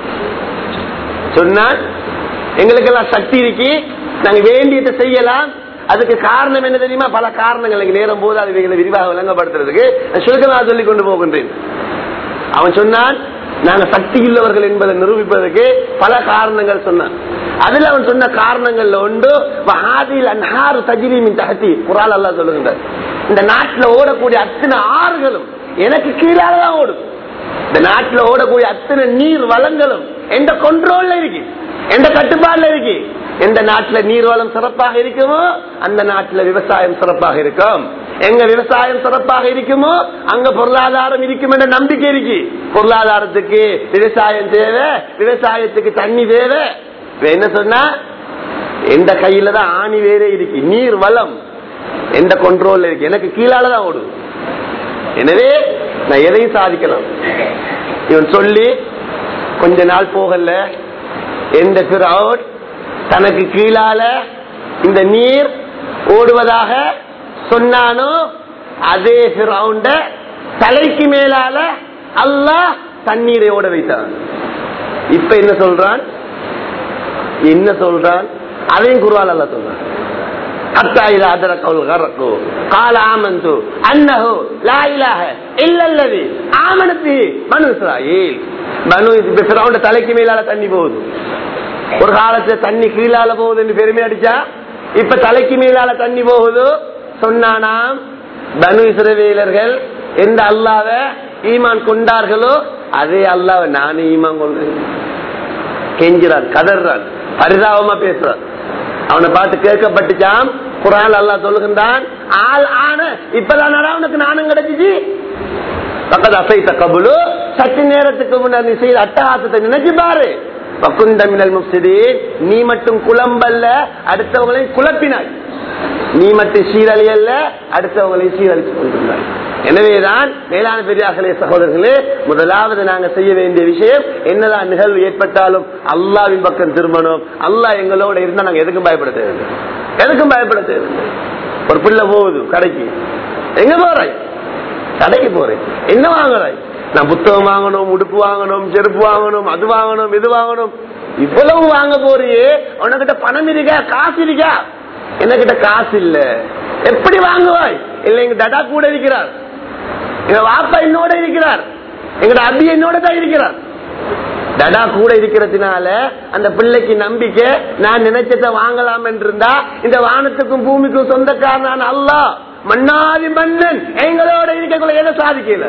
சொன்னான் எங்களுக்கெல்லாம் சக்தி இருக்கு நாங்க வேண்டியதை செய்யலாம் அதுக்கு காரணம் என்ன தெரியுமா பல காரணங்கள் எனக்கு நேரம் போது அது இவைகளை விரிவாக விளங்கப்படுத்துறதுக்கு நான் சுருக்கமாக சொல்லிக் கொண்டு போகின்றேன் அவன் சொன்னான் நாங்க சக்தி உள்ளவர்கள் என்பதை நிரூபிப்பதற்கு பல காரணங்கள் சொன்னான் அதுல அவன் சொன்ன காரணங்கள்ல உண்டு ஆதில் அன்ஹாறு தஜிலிமின் தகத்தி குரால் அல்லா சொல்லுகின்றார் இந்த நாட்டுல ஓடக்கூடிய அத்தனை ஆறுகளும் எனக்கு கீழால தான் ஓடும் இந்த நாட்டுல ஓடக்கூடிய அத்தனை நீர் வளங்களும் எந்த கண்ட்ரோல்ல இருக்கு எந்த கட்டுப்பாடுல இருக்கு எந்த நாட்டுல நீர் வளம் சிறப்பாக இருக்குமோ அந்த நாட்டுல விவசாயம் சிறப்பாக இருக்கும் எங்க விவசாயம் சிறப்பாக இருக்குமோ அங்க பொருளாதாரம் இருக்கும் என்ற நம்பிக்கை இருக்கு பொருளாதாரத்துக்கு விவசாயம் தேவை விவசாயத்துக்கு தண்ணி தேவை இப்ப என்ன சொன்னா எந்த கையில தான் ஆணி வேற இருக்கு நீர் வளம் எந்த கண்ட்ரோல்ல இருக்கு எனக்கு கீழால தான் ஓடுது எனவே நான் எதையும் சாதிக்கலாம் இவன் சொல்லி கொஞ்ச நாள் போகல எந்த பிறவுட் தனக்கு கீழால இந்த நீர் ஓடுவதாக சொன்னானோ அதே பிறவுண்ட தலைக்கு மேலால அல்லாஹ் தண்ணீரை ஓட வைத்தான் இப்ப என்ன சொல்றான் என்ன சொல்றான் அதையும் குருவால் அல்ல சொல்றான் حتى إذا أدركه الغرق قال آمنت أنه لا إله إلا الذي آمنت به بنو إسرائيل பனு பிறவுண்ட தலைக்கு மேலால தண்ணி போகுது ஒரு காலத்துல தண்ணி கீழால போகுதுன்னு பெருமை அடிச்சா இப்ப தலைக்கு மேலால தண்ணி போகுது சொன்னானாம் பனு இஸ்ரவேலர்கள் எந்த அல்லாவ ஈமான் கொண்டார்களோ அதே அல்லாவை நானே ஈமான் கொண்டேன் கெஞ்சுறான் கதறான் பரிதாபமா பேசுறான் அவனை பார்த்து கேட்கப்பட்டுச்சாம் குரான் அல்லா சொல்லுகின்றான் ஆள் ஆன இப்பதான் அவனுக்கு நானும் கிடைச்சிச்சு பக்கத்து அசைத்த கபுலு சற்று நேரத்துக்கு முன்னாடி நீ செய்த அட்டகாசத்தை நினைச்சு பாரு பக்குந்த மினல் முஃப்சிதீன் நீ மட்டும் குழம்பல்ல அடுத்தவங்களையும் குழப்பினாய் நீ மட்டும் சீரழி அல்ல அடுத்தவங்களையும் சீரழிச்சு கொண்டிருந்தாய் எனவேதான் மேலான பெரியார்களே சகோதரர்களே முதலாவது நாங்க செய்ய வேண்டிய விஷயம் என்னதான் நிகழ்வு ஏற்பட்டாலும் அல்லாவின் பக்கம் திரும்பணும் அல்லாஹ் எங்களோட இருந்தா நாங்க எதுக்கும் பயப்பட தேவையில்லை எதுக்கும் பயப்பட தேவையில்லை ஒரு பிள்ளை போகுது கடைக்கு எங்க போறாய் கடைக்கு போறேன் என்ன வாங்குறாய் நான் புத்தகம் வாங்கணும் உடுப்பு வாங்கணும் செருப்பு வாங்கணும் அது வாங்கணும் இது வாங்கணும் இவ்வளவு வாங்க போறியே உனக்கிட்ட பணம் இருக்கா காசு இருக்கா என்கிட்ட காசு இல்ல எப்படி வாங்குவாய் இல்ல எங்க தடா கூட இருக்கிறார் எங்க வாப்பா என்னோட இருக்கிறார் எங்கட அபி என்னோட தான் இருக்கிறார் தடா கூட இருக்கிறதுனால அந்த பிள்ளைக்கு நம்பிக்கை நான் நினைச்சத வாங்கலாம் இருந்தா இந்த வானத்துக்கும் பூமிக்கும் சொந்தக்காரனான அல்லாஹ் மன்னாதி மன்னன் எங்களோட இருக்கக்குள்ள எதை சாதிக்கல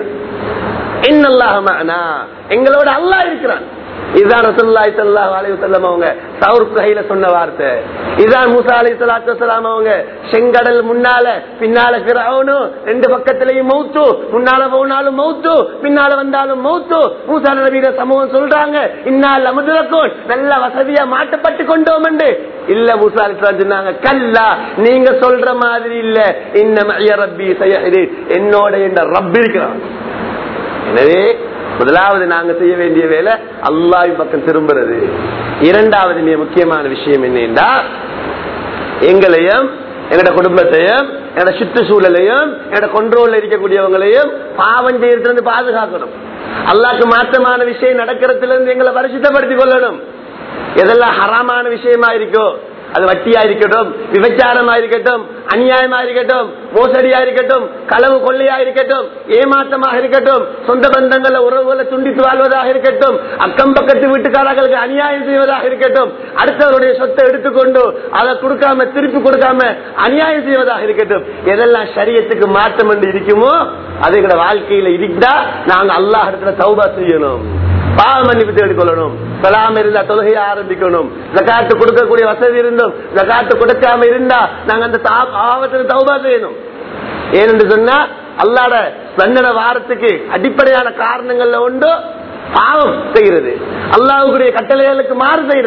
இன்னல்லாஹ் எங்களோட அல்லாஹ் இருக்கிறான் இதுதான் ரசூலுல்லாஹி ஸல்லல்லாஹு அலைஹி வஸல்லம் அவங்க சௌர் கையில சொன்ன வார்த்தை இதுதான் மூசா அலைஹி ஸலாத்து வஸலாம் அவங்க செங்கடல் முன்னால பின்னால ஃபிரௌனு ரெண்டு பக்கத்திலேயும் மௌத்து முன்னால போனாலும் மௌத்து பின்னால வந்தாலும் மௌத்து மூசா நபியோட சமூகம் சொல்றாங்க இன்னால் அமுதுரக்கும் நல்ல வசதியா மாட்டப்பட்டு கொண்டோம் என்று இல்ல மூசா அலைஹி சொன்னாங்க கல்லா நீங்க சொல்ற மாதிரி இல்ல இன்ன மய்ய ரப்பி சயஹ்ரீன் என்னோட என்ற ரப் இருக்கிறான் எனவே முதலாவது நாங்க செய்ய வேண்டிய வேலை அல்லாஹ் பக்கம் திரும்புறது இரண்டாவது மிக முக்கியமான விஷயம் என்னன்னா எங்களையும் எங்கட குடும்பத்தையும் எங்கட சுற்றுச்சூழலையும் எங்கட கொண்டோல்ல இருக்கக்கூடியவங்களையும் பாவம் செய்யறதுல பாதுகாக்கணும் அல்லாக்கு மாற்றமான விஷயம் நடக்கிறதுல இருந்து எங்களை பரிசுத்தப்படுத்திக் கொள்ளணும் எதெல்லாம் ஹராமான விஷயமா இருக்கோ அது வட்டியா இருக்கட்டும் விபச்சாரமா இருக்கட்டும் அநியாயமா இருக்கட்டும் மோசடியா இருக்கட்டும் களவு கொள்ளையா இருக்கட்டும் ஏமாற்றமாக இருக்கட்டும் சொந்த பந்தங்கள உறவுகளை துண்டித்து வாழ்வதாக இருக்கட்டும் அக்கம் பக்கத்து வீட்டுக்காரர்களுக்கு அநியாயம் செய்வதாக இருக்கட்டும் அடுத்தவருடைய சொத்தை எடுத்துக்கொண்டு அதை கொடுக்காம திருப்பி கொடுக்காம அநியாயம் செய்வதாக இருக்கட்டும் எதெல்லாம் சரியத்துக்கு மாற்றம் என்று இருக்குமோ அது எங்களோட வாழ்க்கையில இருந்தா நாங்க அல்லாஹ் இடத்துல தௌபா செய்யணும் பாவ மன்னிப்பு தேடிக்கொள்ளணும் சொல்லாம இருந்தா தொழுகையை ஆரம்பிக்கணும் ஜக்காத்து கொடுக்கக்கூடிய வசதி இருந்தும் ஜக்காத்து கொடுக்காம இருந்தா நாங்க அந்த பாவத்தில் தௌபா செய்யணும் ஏனென்று சொன்னா அல்லாட தண்டன வாரத்துக்கு அடிப்படையான காரணங்கள்ல உண்டு பாவம் செய்கிறது அல்லாவுக்குரிய கட்டளைகளுக்கு மாறு செய்கிறது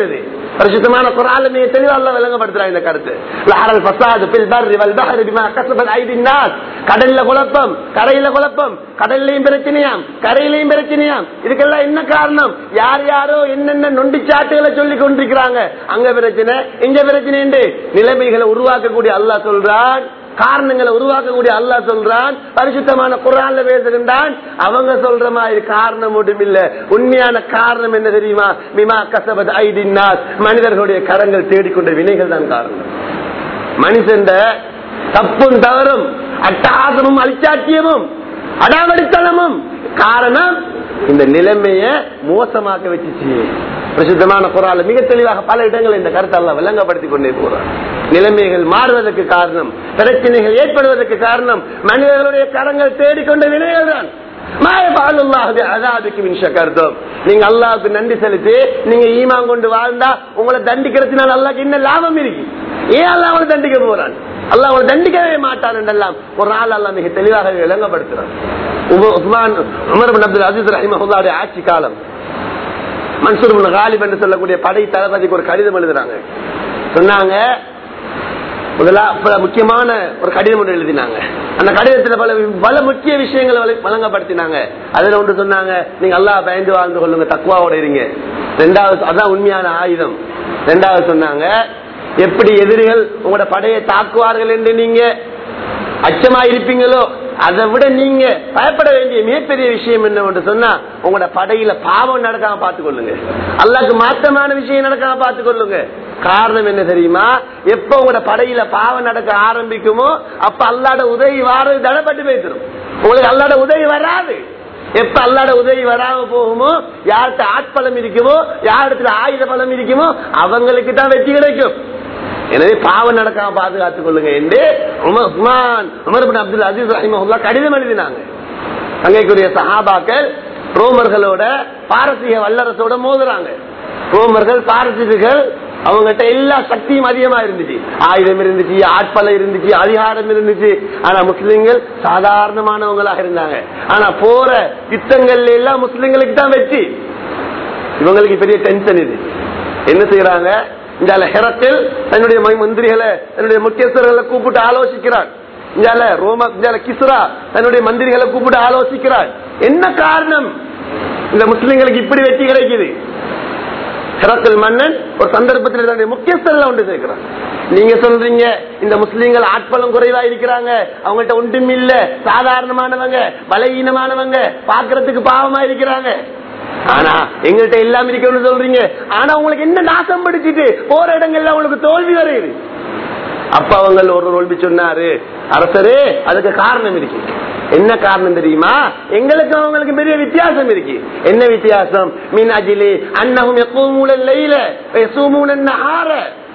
பரிசுத்தமான குரான் மிக தெளிவா அல்லாஹ் விளங்கப்படுத்துறான் இந்த கருத்து லஹரல் ஃபஸாது ஃபில் பர்ரி வல் பஹரி பிமா கஸபத் ஐதின் நாஸ் கடல்ல குழப்பம் கரையில குழப்பம் கடல்லையும் பிரச்சனையாம் கரையிலையும் பிரச்சனையாம் இதுக்கெல்லாம் என்ன காரணம் யார் யாரோ என்னென்ன நொண்டிச்சாட்டுகளை சொல்லி கொண்டிருக்கிறாங்க அங்க பிரச்சனை இங்க பிரச்சனை என்று நிலைமைகளை உருவாக்கக்கூடிய அல்லாஹ் சொல்றான் காரணங்களை உருவாக்கக்கூடிய அல்லாஹ் சொல்றான் பரிசுத்தமான குரான்ல பேசுகின்றான் அவங்க சொல்ற மாதிரி காரணம் ஒன்றும் இல்ல உண்மையான காரணம் என்ன தெரியுமா மிமா கசபத் ஐதின்னாஸ் மனிதர்களுடைய கரங்கள் தேடிக்கொண்ட வினைகள் தான் காரணம் மனுஷன் தப்பும் தவறும் அட்டகாசமும் அழிச்சாட்டியமும் அடாவடித்தனமும் காரணம் இந்த நிலைமைய மோசமாக்க வச்சுச்சு பிரசித்தமான குரால மிக தெளிவாக பல இடங்கள் இந்த கருத்தை எல்லாம் விளங்கப்படுத்தி கொண்டே போறார் நிலைமைகள் மாறுவதற்கு காரணம் பிரச்சனைகள் ஏற்படுவதற்கு காரணம் மனிதர்களுடைய கரங்கள் தேடிக்கொண்ட வினைகள் தான் நீங்க அல்லாவுக்கு நன்றி செலுத்தி நீங்க ஈமான் கொண்டு வாழ்ந்தா உங்களை தண்டிக்கிறதுனால அல்லாக்கு என்ன லாபம் இருக்கு ஏன் அல்லா அவங்களை தண்டிக்க போறான் அல்லா அவங்களை தண்டிக்கவே மாட்டான் என்றெல்லாம் ஒரு நாள் அல்லா மிக தெளிவாக விளங்கப்படுத்துறான் Usman Umar bin Abdul Aziz ரஹிமஹுல்லாவுடைய ஆட்சி காலம் மன்சூர் பின் காலிப் என்று சொல்லக்கூடிய படை தளபதிக்கு ஒரு கடிதம் எழுதுறாங்க சொன்னாங்க முதலா பல முக்கியமான ஒரு கடிதம் ஒன்று எழுதினாங்க அந்த கடிதத்துல பல பல முக்கிய விஷயங்களை வழ- வழங்கப்படுத்தினாங்க அதுல ஒன்று சொன்னாங்க நீங்க அல்லாஹ் பயந்து வாழ்ந்து கொள்ளுங்க தக்குவாவோட இருங்க ரெண்டாவது அதான் உண்மையான ஆயுதம் ரெண்டாவது சொன்னாங்க எப்படி எதிரிகள் உங்களோட படையை தாக்குவார்கள் என்று நீங்க அச்சமா இருப்பீங்களோ அதை விட நீங்க பயப்பட வேண்டிய மிகப்பெரிய விஷயம் என்ன சொன்னா உங்களோட படையில பாவம் நடக்காம பார்த்துக் கொள்ளுங்க அல்லாக்கு மாற்றமான விஷயம் நடக்காம பார்த்துக் கொள்ளுங்க காரணம் என்ன தெரியுமா எப்ப உங்களோட படையில பாவம் நடக்க ஆரம்பிக்குமோ அப்ப அல்லாட உதவி வாரது தடப்பட்டு போய்த்திரும் உங்களுக்கு அல்லாட உதவி வராது எப்ப அல்லாட உதவி வராம போகுமோ யார்கிட்ட ஆட்பலம் இருக்குமோ யாரிடத்துல ஆயுத பலம் இருக்குமோ அவங்களுக்கு தான் வெற்றி கிடைக்கும் எனவே பாவம் நடக்காம பாதுகாத்துக் கொள்ளுங்க என்று Umar Usman Umar bin Abdul Aziz ரஹிமஹுல்லா கடிதம் எழுதினாங்க அங்கேக்குரிய சஹாபாக்கள் ரோமர்களோட பாரசீக வல்லரசோட மோதுறாங்க ரோமர்கள் பாரசீகர்கள் அவங்ககிட்ட எல்லா சக்தியும் அதிகமா இருந்துச்சு ஆயுதம் இருந்துச்சு ஆட்பலம் இருந்துச்சு அதிகாரம் இருந்துச்சு ஆனா முஸ்லிம்கள் சாதாரணமானவங்களாக இருந்தாங்க ஆனா போற யுத்தங்கள்ல எல்லாம் முஸ்லிம்களுக்கு தான் வெற்றி இவங்களுக்கு பெரிய டென்ஷன் இது என்ன செய்யறாங்க இந்த ஹெரத்தில் தன்னுடைய ம- மந்திரிகளை தன்னுடைய முக்கியஸ்தர்களை கூப்பிட்டு ஆலோசிக்கிறான் இந்தால ரோம இந்தால கிஸ்ரா தன்னுடைய மந்திரிகளை கூப்பிட்டு ஆலோசிக்கிறான் என்ன காரணம் இந்த முஸ்லிம்களுக்கு இப்படி வெற்றி கிடைக்குது ஹெரத்தில் மன்னன் ஒரு சந்தர்ப்பத்தில் தன்னுடைய முக்கியஸ்தர்களை ஒன்று சேர்க்கிறான் நீங்க சொல்றீங்க இந்த முஸ்லீம்கள் ஆட்பலம் குறைவா இருக்கிறாங்க அவங்கள்ட்ட ஒன்றும் இல்ல சாதாரணமானவங்க பலகீனமானவங்க பாக்குறதுக்கு பாவமா இருக்கிறாங்க ஆனா எங்கள்கிட்ட எல்லாம் இருக்கணும்னு சொல்றீங்க ஆனா உங்களுக்கு என்ன நாசம் படிச்சுட்டு போற இடங்கள்ல உங்களுக்கு தோல்வி வருது அப்ப அவங்க ஒரு நோல்வி சொன்னாரு அரசரே அதுக்கு காரணம் இருக்கு என்ன காரணம் தெரியுமா எங்களுக்கு அவங்களுக்கு பெரிய வித்தியாசம் இருக்கு என்ன வித்தியாசம் மீன் அஜிலே அன்னகும் எப்பவும் லைல யசூமூன நஹார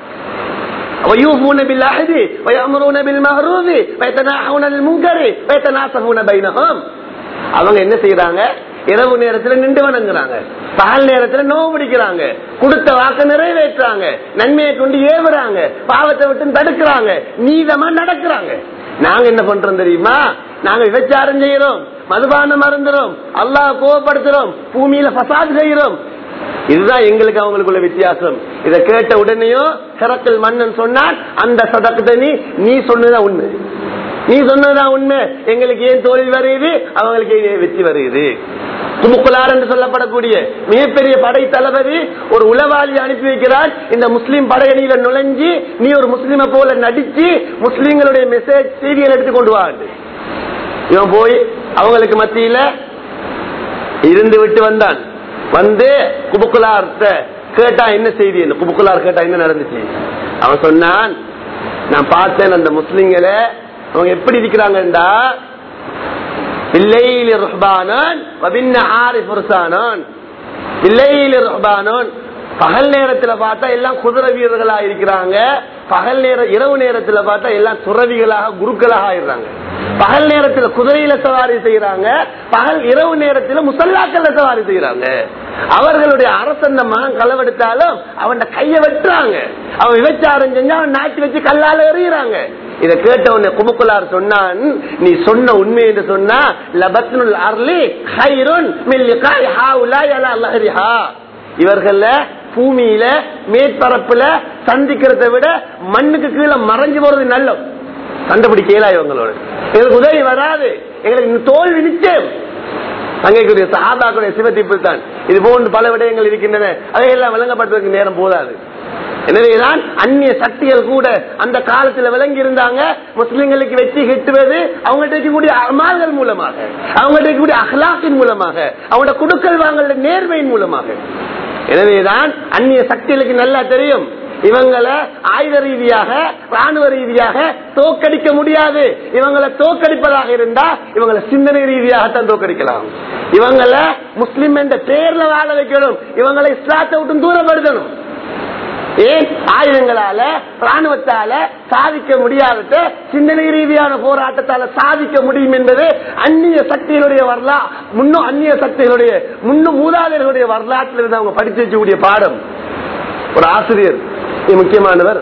ويوفون بالعهد ويأمرون بالمعروف ويتناهون عن المنكر ويتناصفون بينهم அவங்க என்ன செய்யறாங்க இரவு நேரத்துல நின்று வணங்குறாங்க பகல் நேரத்துல நோவு பிடிக்கிறாங்க கொடுத்த வாக்க நிறைவேற்றுறாங்க நன்மையை கொண்டு ஏவுறாங்க பாவத்தை விட்டு தடுக்கிறாங்க நீதமா நடக்கிறாங்க நாங்க என்ன பண்றோம் தெரியுமா நாங்க விபச்சாரம் செய்யறோம் மதுபானம் மறந்துறோம் அல்லாஹ் கோவப்படுத்துறோம் பூமியில பசாது செய்யறோம் இதுதான் எங்களுக்கு அவங்களுக்குள்ள வித்தியாசம் இதை கேட்ட உடனேயும் சிறக்கல் மன்னன் சொன்னான் அந்த சதக்கத்தை நீ சொன்னதான் உண்மை நீ சொன்னதுதான் உண்மை எங்களுக்கு ஏன் தோல்வி வருது அவங்களுக்கு ஏன் வெற்றி வருது துமுக்குலார் என்று சொல்லப்படக்கூடிய மிகப்பெரிய படை தளபதி ஒரு உளவாளி அனுப்பி வைக்கிறார் இந்த முஸ்லீம் படையணியில நுழைஞ்சு நீ ஒரு முஸ்லீமை போல நடிச்சு முஸ்லீம்களுடைய மெசேஜ் செய்திகள் எடுத்து கொண்டு வாண்டு இவன் போய் அவங்களுக்கு மத்தியில இருந்து விட்டு வந்தான் வந்து குபுக்குலார் கேட்டா என்ன செய்தி என்ன குபுக்குலார் கேட்டா என்ன நடந்துச்சு அவன் சொன்னான் நான் பார்த்தேன் அந்த முஸ்லிம்களை அவங்க எப்படி இருக்கிறாங்கடா பிள்ளையில் ருஹ்பானான் வபின்னஹாரி ஃபுர்சானான் பிள்ளையில் ருஹ்பானான் பகல் நேரத்துல பார்த்தா எல்லாம் குதிரை வீரர்களா இருக்கிறாங்க பகல் நேர இரவு நேரத்துல பார்த்தா எல்லாம் துறவிகளாக குருக்களாக ஆயிடுறாங்க பகல் நேரத்துல குதிரையில சவாரி செய்யறாங்க பகல் இரவு நேரத்துல முசல்லாக்கல்ல சவாரி செய்யறாங்க அவர்களுடைய அரசன் மகன் களவெடுத்தாலும் அவன் கைய வெட்டுறாங்க அவன் விபச்சாரம் செஞ்சா அவன் நாட்டி வச்சு கல்லால எறிகிறாங்க இதை கேட்ட உடனே குமுக்குலார் சொன்னான் நீ சொன்ன உண்மை என்று சொன்னா லபத்னுல் அர்லி ஹைருன் மில் லிகாய் ஹாஉலாய் அலா லஹரிஹா இவர்கள பூமியில மேற்பரப்புல சந்திக்கிறதை விட மண்ணுக்கு கீழே மறைஞ்சு போறது நல்லது கண்டுபிடிக்கலா இவங்களோட எங்களுக்கு உதவி வராது எங்களுக்கு தோல்வி நிச்சயம் அங்கேக்குரிய சஹாபாக்குடைய சிவத்திப்பு தான் இது போன்று பல விடயங்கள் இருக்கின்றன அதையெல்லாம் விளங்கப்படுவதற்கு நேரம் போதாது எனவேதான் அந்நிய சக்திகள் கூட அந்த காலத்துல விளங்கி இருந்தாங்க முஸ்லிம்களுக்கு வெற்றி கிட்டுவது அவங்கள்ட்ட இருக்கக்கூடிய அமால்கள் மூலமாக அவங்கள்ட்ட இருக்கக்கூடிய அஹ்லாக்கின் மூலமாக அவங்களோட குடுக்கல் வாங்கல நேர்மையின் மூலமாக எனவேதான் அந்நிய சக்திகளுக்கு நல்லா தெரியும் இவங்களை ஆயுத ரீதியாக ராணுவ ரீதியாக தோக்கடிக்க முடியாது இவங்களை தோக்கடிப்பதாக இருந்தா இவங்களை சிந்தனை ரீதியாகத்தான் தோக்கடிக்கலாம் இவங்களை முஸ்லிம் என்ற பேர்ல வாழ வைக்கணும் இவங்களை இஸ்லாத்தை விட்டு தூரப்படுத்தணும் ஏன் ஆயுதங்களால ராணுவத்தால சாதிக்க முடியாத சிந்தனை ரீதியான போராட்டத்தால சாதிக்க முடியும் என்பது அந்நிய சக்திகளுடைய வரலா முன்னும் அந்நிய சக்திகளுடைய முன்னும் மூதாதையர்களுடைய வரலாற்றில் இருந்து அவங்க படிச்சு வச்சக்கூடிய பாடம் ஒரு ஆசிரியர் இது முக்கியமானவர்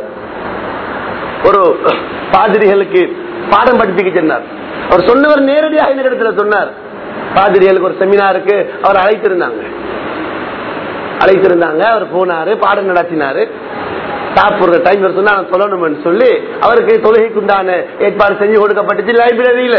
ஒரு பாதிரிகளுக்கு பாடம் படிப்பிக்க சொன்னார் அவர் சொன்னவர் நேரடியாக இந்த இடத்துல சொன்னார் பாதிரிகளுக்கு ஒரு செமினாருக்கு அவர் அழைத்திருந்தாங்க அழைத்திருந்தாங்க அவர் போனாரு பாடம் நடத்தினாரு சாப்பிடுற டைம் சொன்னா நான் சொல்லணும்னு சொல்லி அவருக்கு தொழுகைக்கு உண்டான ஏற்பாடு செஞ்சு கொடுக்கப்பட்டுச்சு லைப்ரரியில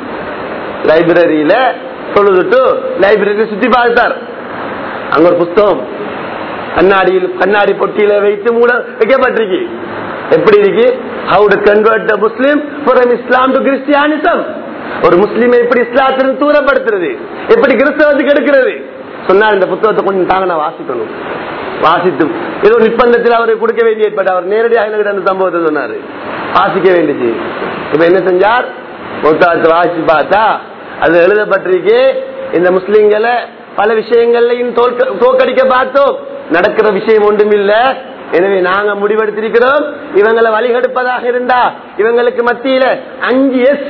லைப்ரரியில தொழுதுட்டு லைப்ரரி சுத்தி பார்த்தார் அங்க ஒரு புஸ்தகம் கண்ணாடியில் கண்ணாடி பொட்டியில வைத்து மூட வைக்கப்பட்டிருக்கு எப்படி இருக்கு how to convert Muslim from Islam to Christianism ஒரு முஸ்லீமை எப்படி இஸ்லாத்திலிருந்து தூரப்படுத்துறது எப்படி கிறிஸ்தவத்துக்கு எடுக்கிறது சொன்னார் இந்த புத்தகத்தை கொஞ்சம் தாங்க நான் வாசிக்கணும் வாசித்து ஏதோ நிர்பந்தத்தில் அவருக்கு கொடுக்க வேண்டிய ஏற்பட்ட அவர் நேரடியாக எனக்கு அந்த சம்பவத்தை சொன்னாரு வாசிக்க வேண்டிச்சு இப்ப என்ன செஞ்சார் புத்தகத்தை வாசிச்சு பார்த்தா அது எழுதப்பட்டிருக்கு இந்த முஸ்லிம்களை பல விஷயங்கள்லையும் தோற்க- தோற்கடிக்க பார்த்தோம் நடக்கிற விஷயம் ஒன்றும் இல்ல எனவே நாங்க முடிவெடுத்திருக்கிறோம் இவங்களை வழிகெடுப்பதாக இருந்தா இவங்களுக்கு மத்தியில அஞ்சு எஸ்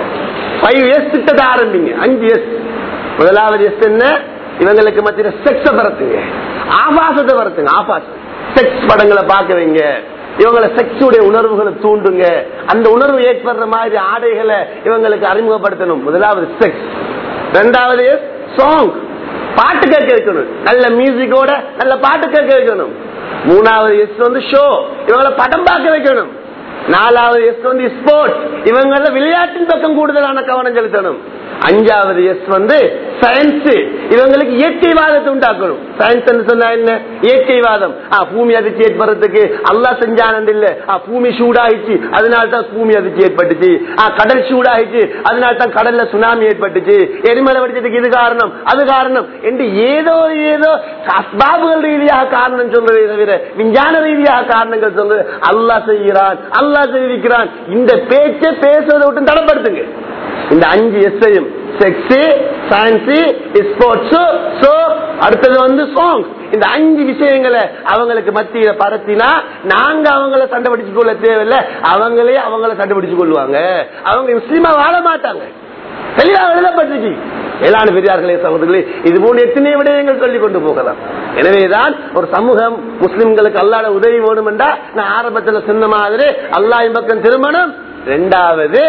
ஃபைவ் எஸ் திட்டத்தை ஆரம்பிங்க அஞ்சு எஸ் முதலாவது எஸ் என்ன இவங்களுக்கு மத்தியில செக்ஸ பரத்துங்க ஆபாசத்தை பரத்துங்க ஆபாசம் செக்ஸ் படங்களை பார்க்க வைங்க இவங்களை செக்ஸ் உடைய உணர்வுகளை தூண்டுங்க அந்த உணர்வு ஏற்படுற மாதிரி ஆடைகளை இவங்களுக்கு அறிமுகப்படுத்தணும் முதலாவது செக்ஸ் ரெண்டாவது சாங் பாட்டு கேட்க வைக்கணும் நல்ல மியூசிக்கோட நல்ல பாட்டு கேட்க வைக்கணும் மூணாவது எஸ் வந்து ஷோ இவங்களை படம் பார்க்க வைக்கணும் நாலாவது எஸ் வந்து ஸ்போர்ட் இவங்கள விளையாட்டின் பக்கம் கூடுதலான கவனம் செலுத்தணும் அஞ்சாவது எஸ் வந்து சயின்ஸ் இவங்களுக்கு இயற்கைவாதத்தை உண்டாக்கணும் சயின்ஸ் சொன்னா என்ன இயற்கைவாதம் ஆ, பூமி அதிர்ச்சி ஏற்படுறதுக்கு அல்லா செஞ்சானது இல்ல ஆ, பூமி சூடாயிடுச்சு அதனால தான் பூமி அதிர்ச்சி ஏற்பட்டுச்சு ஆ, கடல் சூடாயிடுச்சு அதனால தான் கடல்ல சுனாமி ஏற்பட்டுச்சு எரிமலை வெடிச்சதுக்கு இது காரணம் அது காரணம் என்று ஏதோ ஏதோ அஸ்பாபுகள் ரீதியாக காரணம் சொல்றதே தவிர விஞ்ஞான ரீதியாக காரணங்கள் சொல்றது அல்லாஹ் செய்கிறான் அல்லாஹ் தெரிவிக்கிறான் இந்த பேச்சை பேசுவதை விட்டு தடப்படுத்துங்க இந்த அஞ்சு எஸ்ஐயும் செக்ஸ் சயின்ஸ் ஸ்போர்ட்ஸ் சோ அடுத்தது வந்து சாங் இந்த அஞ்சு விஷயங்களை அவங்களுக்கு மத்தியில பரத்தினா நாங்க அவங்கள சண்டை பிடிச்சு கொள்ள தேவையில்லை அவங்களே அவங்கள சண்டை பிடிச்சு கொள்வாங்க அவங்க முஸ்லீமா வாழ மாட்டாங்க தெளிவாக எழுதப்பட்டிருக்கு மேலான பெரியார்களே சகோதரர்களே இது போன்ற எத்தனை விடயங்கள் சொல்லிக் கொண்டு போகலாம் எனவேதான் ஒரு சமூகம் முஸ்லிம்களுக்கு அல்லாட உதவி வேணும் என்றா நான் ஆரம்பத்தில் சொன்ன மாதிரி அல்லாஹ் பக்கம் திருமணம் ரெண்டாவது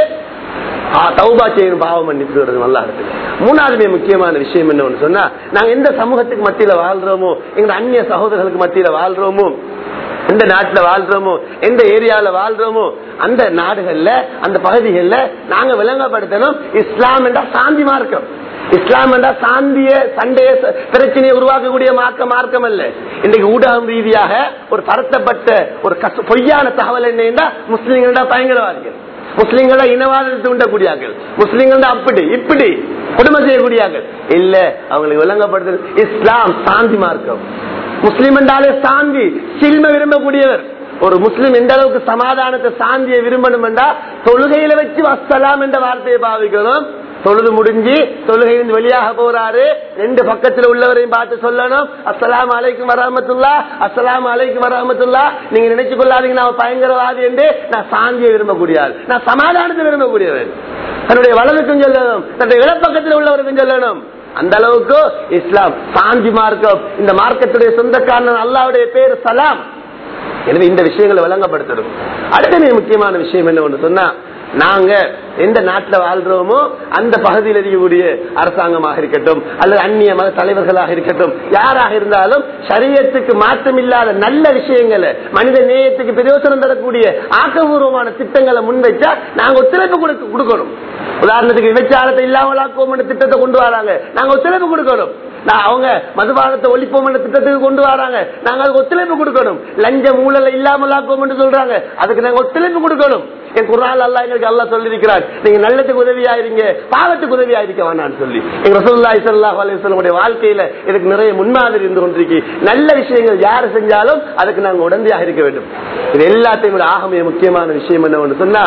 ஆ, தௌபா செய்யணும் பாவம் மன்னிப்பு நல்லா இருக்கு மூணாவது மிக முக்கியமான விஷயம் என்ன ஒண்ணு சொன்னா நாங்க எந்த சமூகத்துக்கு மத்தியில வாழ்றோமோ எங்க அந்நிய சகோதரர்களுக்கு மத்தியில வாழ்றோமோ எந்த நாட்டுல வாழ்றோமோ எந்த ஏரியால வாழ்றோமோ அந்த நாடுகள்ல அந்த பகுதிகள்ல நாங்க விளங்கப்படுத்தணும் இஸ்லாம் என்ற சாந்தி மார்க்கம் இஸ்லாம் என்றா சாந்திய சண்டைய ச- பிரச்சனையை உருவாக்கக்கூடிய மார்க்க மார்க்கம் அல்ல இன்றைக்கு ஊடகம் ரீதியாக ஒரு பரத்தப்பட்ட ஒரு கச- பொய்யான தகவல் என்ன முஸ்லிம்களா பயங்கரவாதிகள் முஸ்லிம்கள இனவாதத்தை உண்டக்கூடியார்கள் முஸ்லிம்கள் அப்படி இப்படி கொடுமை செய்யக்கூடியார்கள் இல்ல அவங்களுக்கு விளங்கப்படுது இஸ்லாம் சாந்தி மார்க்கம் முஸ்லிம் என்றாலே சாந்தி சில்ம விரும்பக்கூடியவர் ஒரு முஸ்லிம் எந்த அளவுக்கு சமாதானத்தை சாந்தியை விரும்பணும் என்றா தொழுகையில வச்சு வசலாம் என்ற வார்த்தையை பாவிக்கணும் தொழுது முடிஞ்சு தொழுகையிலிருந்து வெளியாக போறாரு ரெண்டு பக்கத்துல உள்ளவரையும் பார்த்து சொல்லணும் அஸ்ஸலாமு அலைக்கும் வரஹமத்துல்லா அஸ்ஸலாமு அலைக்கும் வரஹமத்துல்லா நீங்க நினைச்சு கொள்ளாதீங்க நான் பயங்கரவாதி என்று நான் சாந்தியை விரும்பக்கூடியாள் நான் சமாதானத்தை விரும்பக்கூடியவர் தன்னுடைய வலதுக்கும் சொல்லணும் தன்னுடைய இடப்பக்கத்தில் உள்ளவருக்கும் சொல்லணும் அந்த அளவுக்கு இஸ்லாம் சாந்தி மார்க்கம் இந்த மார்க்கத்துடைய சொந்தக்காரன் அல்லாவுடைய பேர் சலாம் எனவே இந்த விஷயங்களை விளங்கப்படுத்தணும் அடுத்த மிக முக்கியமான விஷயம் என்ன ஒன்று சொன்னா நாங்க எந்த நாட்டுல வாழ்றோமோ அந்த பகுதியில் இருக்கக்கூடிய அரசாங்கமாக இருக்கட்டும் அல்லது அந்நிய மத தலைவர்களாக இருக்கட்டும் யாராக இருந்தாலும் சரியத்துக்கு மாற்றம் இல்லாத நல்ல விஷயங்களை மனித நேயத்துக்கு பிரயோசனம் தரக்கூடிய ஆக்கபூர்வமான திட்டங்களை முன்வைச்சா நாங்க ஒத்துழைப்பு கொடுக்க- கொடுக்கணும் உதாரணத்துக்கு விபச்சாரத்தை இல்லாமலாக்குவோம் என்ற திட்டத்தை கொண்டு வராங்க நாங்க ஒத்துழைப்பு கொடுக்கணும் நான் அவங்க மதுபானத்தை ஒழிப்போம் என்ற திட்டத்துக்கு கொண்டு வராங்க நாங்க அதுக்கு ஒத்துழைப்பு கொடுக்கணும் லஞ்ச ஊழலை இல்லாமலாக்குவோம் என்று சொல்றாங்க அதுக்கு நாங்க ஒத்துழைப்பு கொடுக்கணும் என் குரால் அல்லா எங்களுக்கு அல்லா சொல்லியிருக்கிறார் நீங்க நல்லதுக்கு உதவியா இருங்க பாவத்துக்கு உதவியா இருக்க வேணாம்னு சொல்லி எங்க ரசூலுல்லாஹி ஸல்லல்லாஹு அலைஹி வஸல்லம் வாழ்க்கையில இதுக்கு நிறைய முன்மாதிரி இருந்து கொண்டிருக்கு நல்ல விஷயங்கள் யாரு செஞ்சாலும் அதுக்கு நாங்க உடந்தையாக இருக்க வேண்டும் இது எல்லாத்தையும் விட ஆகமிய முக்கியமான விஷயம் என்ன சொன்னா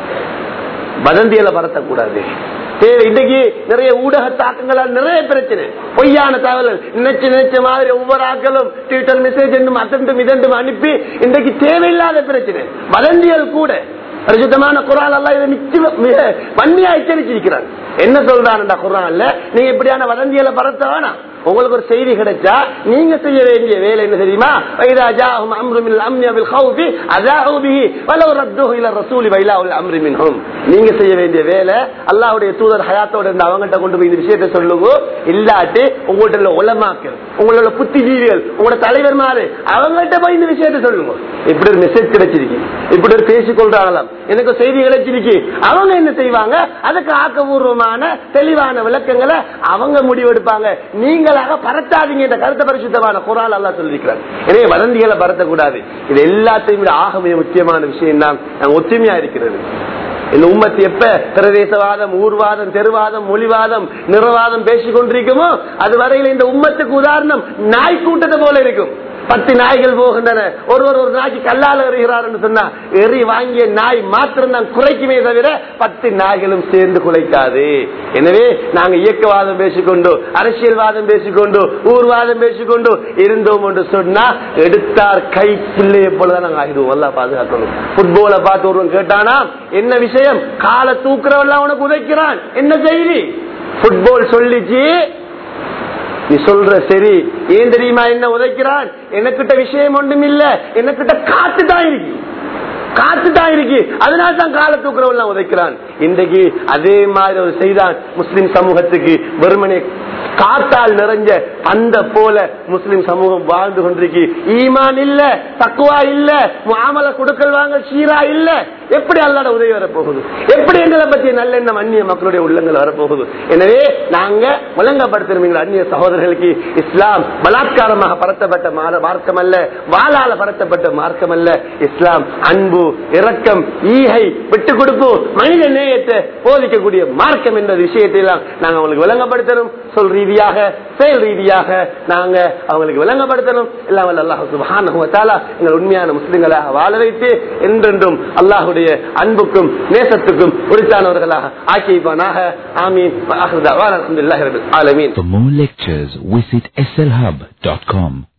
வதந்தியில பரத்தக்கூடாது தேவை இன்னைக்கு நிறைய ஊடக தாக்கங்களால் நிறைய பிரச்சனை பொய்யான தகவல் நினைச்சு நினைச்ச மாதிரி ஒவ்வொரு ஆக்களும் ட்விட்டர் மெசேஜ் என்னும் அதண்டும் இதண்டும் அனுப்பி இன்றைக்கு தேவையில்லாத பிரச்சனை வதந்தியல் கூட பரிசுத்தமான குரால் எல்லாம் இதை நிச்சயம் மிக வன்மையா எச்சரிச்சிருக்கிறார் என்ன சொல்றான்டா குரான்ல நீங்க இப்படியான வதந்தியலை பரத்த வேணாம் உங்களுக்கு ஒரு செய்தி கிடைச்சா நீங்க செய்ய வேண்டிய வேலை என்ன தெரியுமா வைதா ஜாஹும் அம்ரு மின் அம்னி பில் ஹௌஃபி அஸாஉ பிஹி வலவ் ரத்துஹு இல ரசூலி வைலாவுல் அம்ரி மின்ஹும் நீங்க செய்ய வேண்டிய வேலை அல்லாஹ்வுடைய தூதர் ஹயாத்தோட இருந்த அவங்ககிட்ட கொண்டு போய் இந்த விஷயத்தை சொல்லுங்க இல்லாட்டி உங்கள்ட்ட உள்ள உலமாக்கள் உங்களோட புத்திஜீவிகள் உங்களோட தலைவர்மாரு அவங்ககிட்ட போய் இந்த விஷயத்தை சொல்லுங்க இப்படி ஒரு மெசேஜ் கிடைச்சிருக்கு இப்படி ஒரு பேசிக் கொள்றாங்களாம் எனக்கு ஒரு செய்தி கிடைச்சிருக்கு அவங்க என்ன செய்வாங்க அதுக்கு ஆக்கபூர்வமான தெளிவான விளக்கங்களை அவங்க முடிவெடுப்பாங்க நீங்களாக பரத்தாதீங்க என்ற கருத்தை பரிசுத்தமான குரால் அல்லா சொல்லிருக்கிறார் எனவே வதந்திகளை பரத்தக்கூடாது இது எல்லாத்தையும் விட ஆக மிக முக்கியமான விஷயம் தான் நாங்க ஒற்றுமையா இருக்கிறது இந்த உம்மத்து எப்ப பிரதேசவாதம் ஊர்வாதம் தெருவாதம் மொழிவாதம் நிறவாதம் பேசிக் கொண்டிருக்குமோ அது வரையில் இந்த உம்மத்துக்கு உதாரணம் நாய் கூட்டத்தை போல இருக்கும் பத்து நாய்கள் போகின்றன ஒருவர் ஒரு நாய்க்கு கல்லால் எறிகிறார் என்று சொன்னா எறி வாங்கிய நாய் மாத்திரம் தான் குறைக்குமே தவிர பத்து நாய்களும் சேர்ந்து குலைக்காது எனவே நாங்க இயக்கவாதம் பேசிக்கொண்டு அரசியல்வாதம் பேசிக்கொண்டு ஊர்வாதம் பேசிக்கொண்டு இருந்தோம் என்று சொன்னா எடுத்தார் கை பிள்ளையை போலதான் நாங்க ஆகிடுவோம் எல்லாம் பாதுகாக்கணும் புட்போலை பார்த்து ஒருவன் கேட்டானா என்ன விஷயம் காலை தூக்குறவெல்லாம் உனக்கு உதைக்கிறான் என்ன செய்தி புட்பால் சொல்லிச்சு நீ சொல்ற சரி ஏன் தெரியுமா என்ன உதைக்கிறான் எனக்கிட்ட விஷயம் ஒன்றும் இல்ல எனக்கிட்ட காத்து தான் இருக்கு காத்து தான் இருக்கு அதனால தான் கால தூக்குறவெல்லாம் உதைக்கிறான் இன்றைக்கு அதே மாதிரி ஒரு செய்தான் முஸ்லிம் சமூகத்துக்கு வெறுமனே காத்தால் நிறைஞ்ச அந்த போல முஸ்லிம் சமூகம் வாழ்ந்து கொண்டிருக்கு ஈமான் இல்ல தக்குவா இல்ல மாமல கொடுக்கல் வாங்க சீரா இல்ல எப்படி அல்லாட உதவி வரப்போகுது எப்படி எங்களை பற்றிய நல்லெண்ணம் அந்நிய மக்களுடைய உள்ளங்கள் வரப்போகுது எனவே நாங்க முழங்கப்படுத்துறீங்க அந்நிய சகோதரர்களுக்கு இஸ்லாம் பலாத்காரமாக பரத்தப்பட்ட மா- மார்க்கம் அல்ல வாளால பரத்தப்பட்ட மார்க்கம் அல்ல இஸ்லாம் அன்பு இரக்கம் ஈகை விட்டு கொடுப்பு மனித நேயத்தை போதிக்கக்கூடிய மார்க்கம் என்ற விஷயத்தை எல்லாம் நாங்க அவங்களுக்கு விளங்கப்படுத்தணும் சொல் ரீதியாக செயல் ரீதியாக நாங்க அவங்களுக்கு விளங்கப்படுத்தணும் எல்லாம் வல்ல அல்லாஹ் சுப்ஹானஹு வ தஆலா எங்கள் உண்மையான முஸ்லிம்களாக வாழ வைத்து என்றென்றும் அல்லாஹ்வுடைய அன்புக்கும் நேசத்துக்கும் உரித்தானவர்களாக ஆக்கிப்பானாக ஆமீன் வ ஆஹிரு தஅவானா அல்ஹம்துலில்லாஹி ரப்பில் ஆலமீன் For more lectures, visit slhub.com.